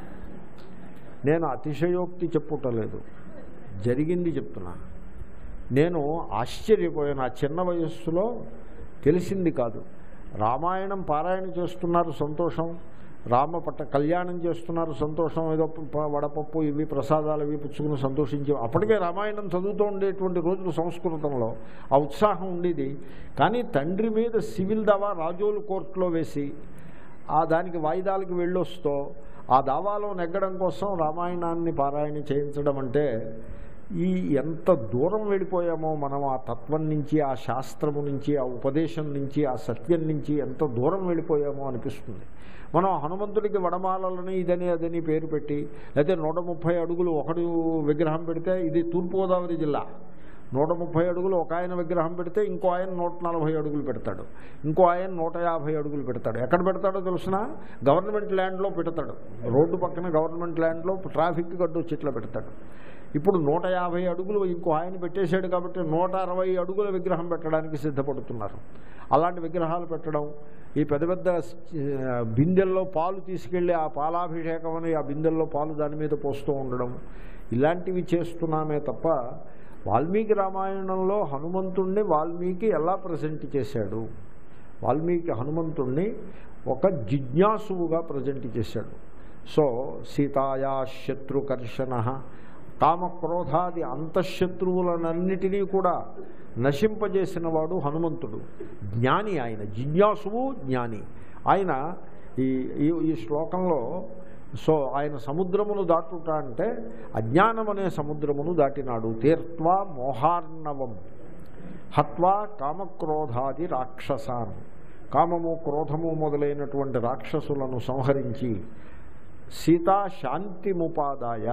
Speaker 4: నేను అతిశయోక్తి చెప్పుటలేదు జరిగింది చెప్తున్నా నేను ఆశ్చర్యపోయాను ఆ చిన్న వయస్సులో తెలిసింది కాదు రామాయణం పారాయణ చేస్తున్నారు సంతోషం రామ పట్ట కళ్యాణం చేస్తున్నారు సంతోషం ఏదో ప- వడపప్పు ఇవి ప్రసాదాలు ఇవి పుచ్చుకుని సంతోషించి అప్పటికే రామాయణం చదువుతూ ఉండేటువంటి రోజులు సంస్కృతంలో ఆ ఉత్సాహం ఉండేది కానీ తండ్రి మీద సివిల్ దావా రాజోలు కోర్టులో వేసి ఆ దానికి వాయిదాలకు వెళ్ళొస్తూ ఆ దావాలో నెగ్గడం కోసం రామాయణాన్ని పారాయణ చేయించడం అంటే ఈ ఎంత దూరం వెళ్ళిపోయామో మనం ఆ తత్వం నుంచి ఆ శాస్త్రము నుంచి ఆ ఉపదేశం నుంచి ఆ సత్యం నుంచి ఎంత దూరం వెళ్ళిపోయామో అనిపిస్తుంది మనం హనుమంతుడికి వడమాలని ఇదని అదని పేరు పెట్టి లేకపోతే నూట ముప్పై అడుగులు ఒకడు విగ్రహం పెడితే ఇది తూర్పుగోదావరి జిల్లా నూట ముప్పై అడుగులు ఒక ఆయన విగ్రహం పెడితే ఇంకో ఆయన నూట నలభై అడుగులు పెడతాడు ఇంకో ఆయన నూట యాభై అడుగులు పెడతాడు ఎక్కడ పెడతాడో తెలిసిన గవర్నమెంట్ ల్యాండ్లో పెడతాడు రోడ్డు పక్కన గవర్నమెంట్ ల్యాండ్లో ట్రాఫిక్ గడ్డు చెట్లు పెడతాడు ఇప్పుడు నూట యాభై అడుగులు ఇంకో ఆయన పెట్టేశాడు కాబట్టి నూట అరవై అడుగుల విగ్రహం పెట్టడానికి సిద్ధపడుతున్నారు అలాంటి విగ్రహాలు పెట్టడం ఈ పెద్ద పెద్ద ఆ, బిందెల్లో పాలు తీసుకెళ్ళి ఆ పాలాభిషేకం అని ఆ బిందెల్లో పాలు దాని మీద పోస్తూ ఉండడం ఇలాంటివి చేస్తున్నామే తప్ప వాల్మీకి రామాయణంలో హనుమంతుణ్ణి వాల్మీకి ఎలా ప్రజెంట్ చేశాడు వాల్మీకి హనుమంతుణ్ణి ఒక జిజ్ఞాసువుగా ప్రజెంట్ చేశాడు సో సీతాయా శత్రుకర్షణ కామక్రోధాది అంతఃశత్రువులనన్నిటినీ కూడా నశింపజేసిన వాడు హనుమంతుడు జ్ఞాని ఆయన జిజ్ఞాసువు జ్ఞాని ఆయన ఈ ఈ- ఈ శ్లోకంలో సో ఆయన సముద్రమును దాటుట అంటే అజ్ఞానం అనే సముద్రమును దాటినాడు తీర్త్వా మోహార్ణవం హత్వా కామక్రోధాది రాక్షసాన్ కామము క్రోధము మొదలైనటువంటి రాక్షసులను సంహరించి సీతా శాంతిముపాదాయ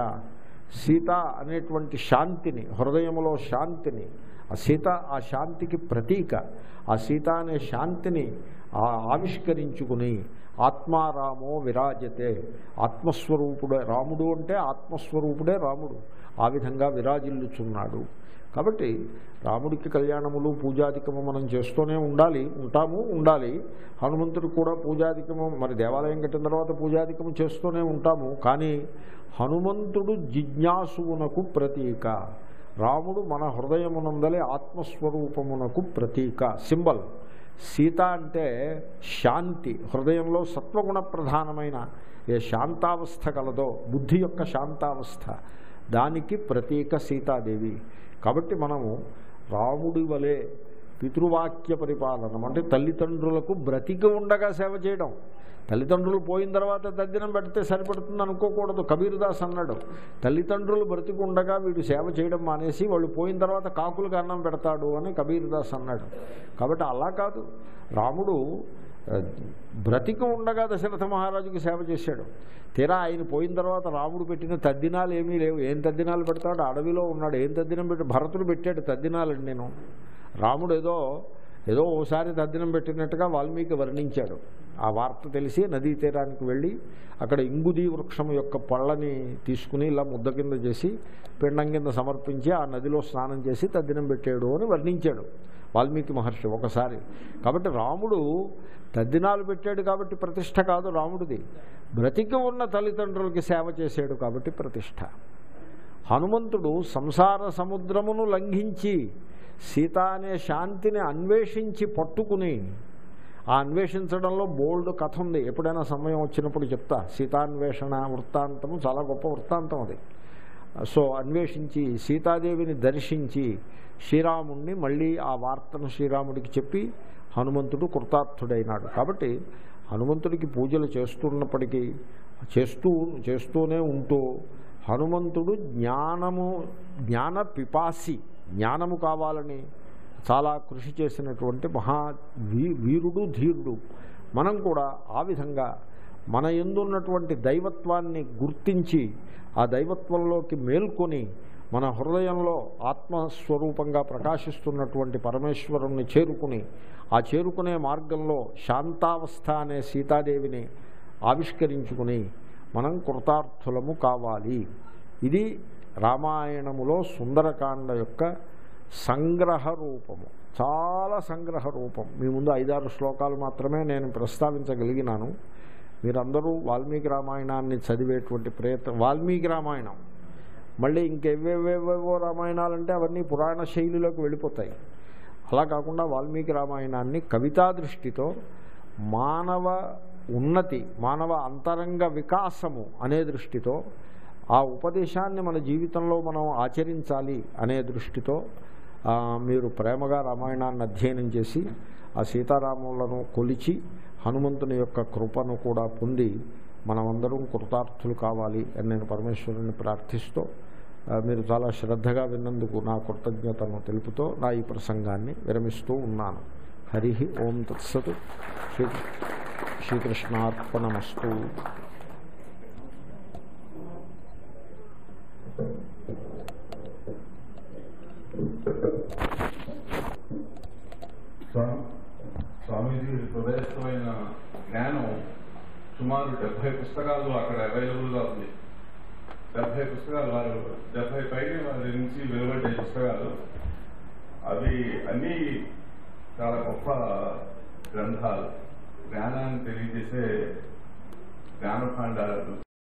Speaker 4: సీత అనేటువంటి శాంతిని హృదయములో శాంతిని ఆ సీత ఆ శాంతికి ప్రతీక ఆ సీత అనే శాంతిని ఆ ఆవిష్కరించుకుని ఆత్మారామో విరాజతే ఆత్మస్వరూపుడే రాముడు అంటే ఆత్మస్వరూపుడే రాముడు ఆ విధంగా విరాజిల్లుచున్నాడు కాబట్టి రాముడికి కళ్యాణములు పూజాధికము మనం చేస్తూనే ఉండాలి ఉంటాము ఉండాలి హనుమంతుడు కూడా పూజాధికము మరి దేవాలయం కట్టిన తర్వాత పూజాధికము చేస్తూనే ఉంటాము కానీ హనుమంతుడు జిజ్ఞాసువునకు ప్రతీక రాముడు మన హృదయమునందలే ఆత్మస్వరూపమునకు ప్రతీక సింబల్ సీత అంటే శాంతి హృదయంలో సత్వగుణ ప్రధానమైన ఏ శాంతావస్థ కలదో బుద్ధి యొక్క శాంతావస్థ దానికి ప్రతీక సీతాదేవి కాబట్టి మనము రాముడి వలె పితృవాక్య పరిపాలనం అంటే తల్లిదండ్రులకు బ్రతికి ఉండగా సేవ చేయడం తల్లిదండ్రులు పోయిన తర్వాత దద్దినం పెడితే సరిపడుతుంది అనుకోకూడదు కబీర్దాస్ అన్నాడు తల్లిదండ్రులు బ్రతికి ఉండగా వీడు సేవ చేయడం మానేసి వాళ్ళు పోయిన తర్వాత కాకులకు అన్నం పెడతాడు అని కబీర్దాస్ అన్నాడు కాబట్టి అలా కాదు రాముడు ఆ, బ్రతికి ఉండగా దశరథ మహారాజుకి సేవ చేశాడు తీరా ఆయన పోయిన తర్వాత రాముడు పెట్టిన తద్దినాలు ఏమీ లేవు ఏం తద్దినాలు పెడతాడు అడవిలో ఉన్నాడు ఏం తద్దినం పెట్టి భరతుడు పెట్టాడు తద్దినాలండి నేను రాముడు ఏదో ఏదో ఓసారి తద్దినం పెట్టినట్టుగా వాల్మీకి వర్ణించాడు ఆ వార్త తెలిసి నదీ తీరానికి వెళ్ళి అక్కడ ఇంగుదీ వృక్షం యొక్క పళ్ళని తీసుకుని ఇలా ముద్ద కింద చేసి పిండం కింద సమర్పించి ఆ నదిలో స్నానం చేసి తద్దినం పెట్టాడు అని వర్ణించాడు వాల్మీకి మహర్షి ఒకసారి కాబట్టి రాముడు తద్దినాలు పెట్టాడు కాబట్టి ప్రతిష్ట కాదు రాముడిది బ్రతికి ఉన్న తల్లిదండ్రులకి సేవ చేశాడు కాబట్టి ప్రతిష్ట హనుమంతుడు సంసార సముద్రమును లంఘించి సీత అనే శాంతిని అన్వేషించి పట్టుకుని ఆ అన్వేషించడంలో బోల్డ్ కథ ఉంది ఎప్పుడైనా సమయం వచ్చినప్పుడు చెప్తా సీతాన్వేషణ వృత్తాంతము చాలా గొప్ప వృత్తాంతం అది సో అన్వేషించి సీతాదేవిని దర్శించి శ్రీరాముణ్ణి మళ్ళీ ఆ వార్తను శ్రీరాముడికి చెప్పి హనుమంతుడు కృతార్థుడైనాడు కాబట్టి హనుమంతుడికి పూజలు చేస్తున్నప్పటికీ చేస్తూ చేస్తూనే ఉంటూ హనుమంతుడు జ్ఞానము జ్ఞాన పిపాసి జ్ఞానము కావాలని చాలా కృషి చేసినటువంటి మహా వీ వీరుడు ధీరుడు మనం కూడా ఆ విధంగా మన ఎందున్నటువంటి దైవత్వాన్ని గుర్తించి ఆ దైవత్వంలోకి మేల్కొని మన హృదయంలో ఆత్మస్వరూపంగా ప్రకాశిస్తున్నటువంటి పరమేశ్వరుణ్ణి చేరుకుని ఆ చేరుకునే మార్గంలో శాంతావస్థ అనే సీతాదేవిని ఆవిష్కరించుకుని మనం కృతార్థులము కావాలి ఇది రామాయణములో సుందరకాండ యొక్క సంగ్రహ రూపము చాలా సంగ్రహ రూపం మీ ముందు ఐదారు శ్లోకాలు మాత్రమే నేను ప్రస్తావించగలిగినాను మీరందరూ వాల్మీకి రామాయణాన్ని చదివేటువంటి ప్రయత్నం వాల్మీకి రామాయణం మళ్ళీ ఇంకెవేవేవేవో రామాయణాలంటే అవన్నీ పురాణ శైలిలోకి వెళ్ళిపోతాయి అలా కాకుండా వాల్మీకి రామాయణాన్ని కవితా దృష్టితో మానవ ఉన్నతి మానవ అంతరంగ వికాసము అనే దృష్టితో ఆ ఉపదేశాన్ని మన జీవితంలో మనం ఆచరించాలి అనే దృష్టితో ఆ, మీరు ప్రేమగా రామాయణాన్ని అధ్యయనం చేసి ఆ సీతారాములను కొలిచి హనుమంతుని యొక్క కృపను కూడా పొంది మనమందరం కృతార్థులు కావాలి అని నేను పరమేశ్వరుని ప్రార్థిస్తూ ఆ, మీరు చాలా శ్రద్ధగా విన్నందుకు నా కృతజ్ఞతను తెలుపుతూ నా ఈ ప్రసంగాన్ని విరమిస్తూ ఉన్నాను హరి ఓం తత్సత్ శ్రీ శ్రీకృష్ణార్పణమస్తు
Speaker 3: స్వామి స్వామీజీ హృదయస్థమైన జ్ఞానం సుమారు డెబ్బై పుస్తకాలు అక్కడ అవైలబుల్గా ఉంది డెబ్బై పుస్తకాలు వారు డెబ్బై పైన వారి నుంచి వెలువడ్డే పుస్తకాలు అవి అన్నీ చాలా గొప్ప గ్రంథాలు జ్ఞానాన్ని తెలియజేసే జ్ఞానభాండాలు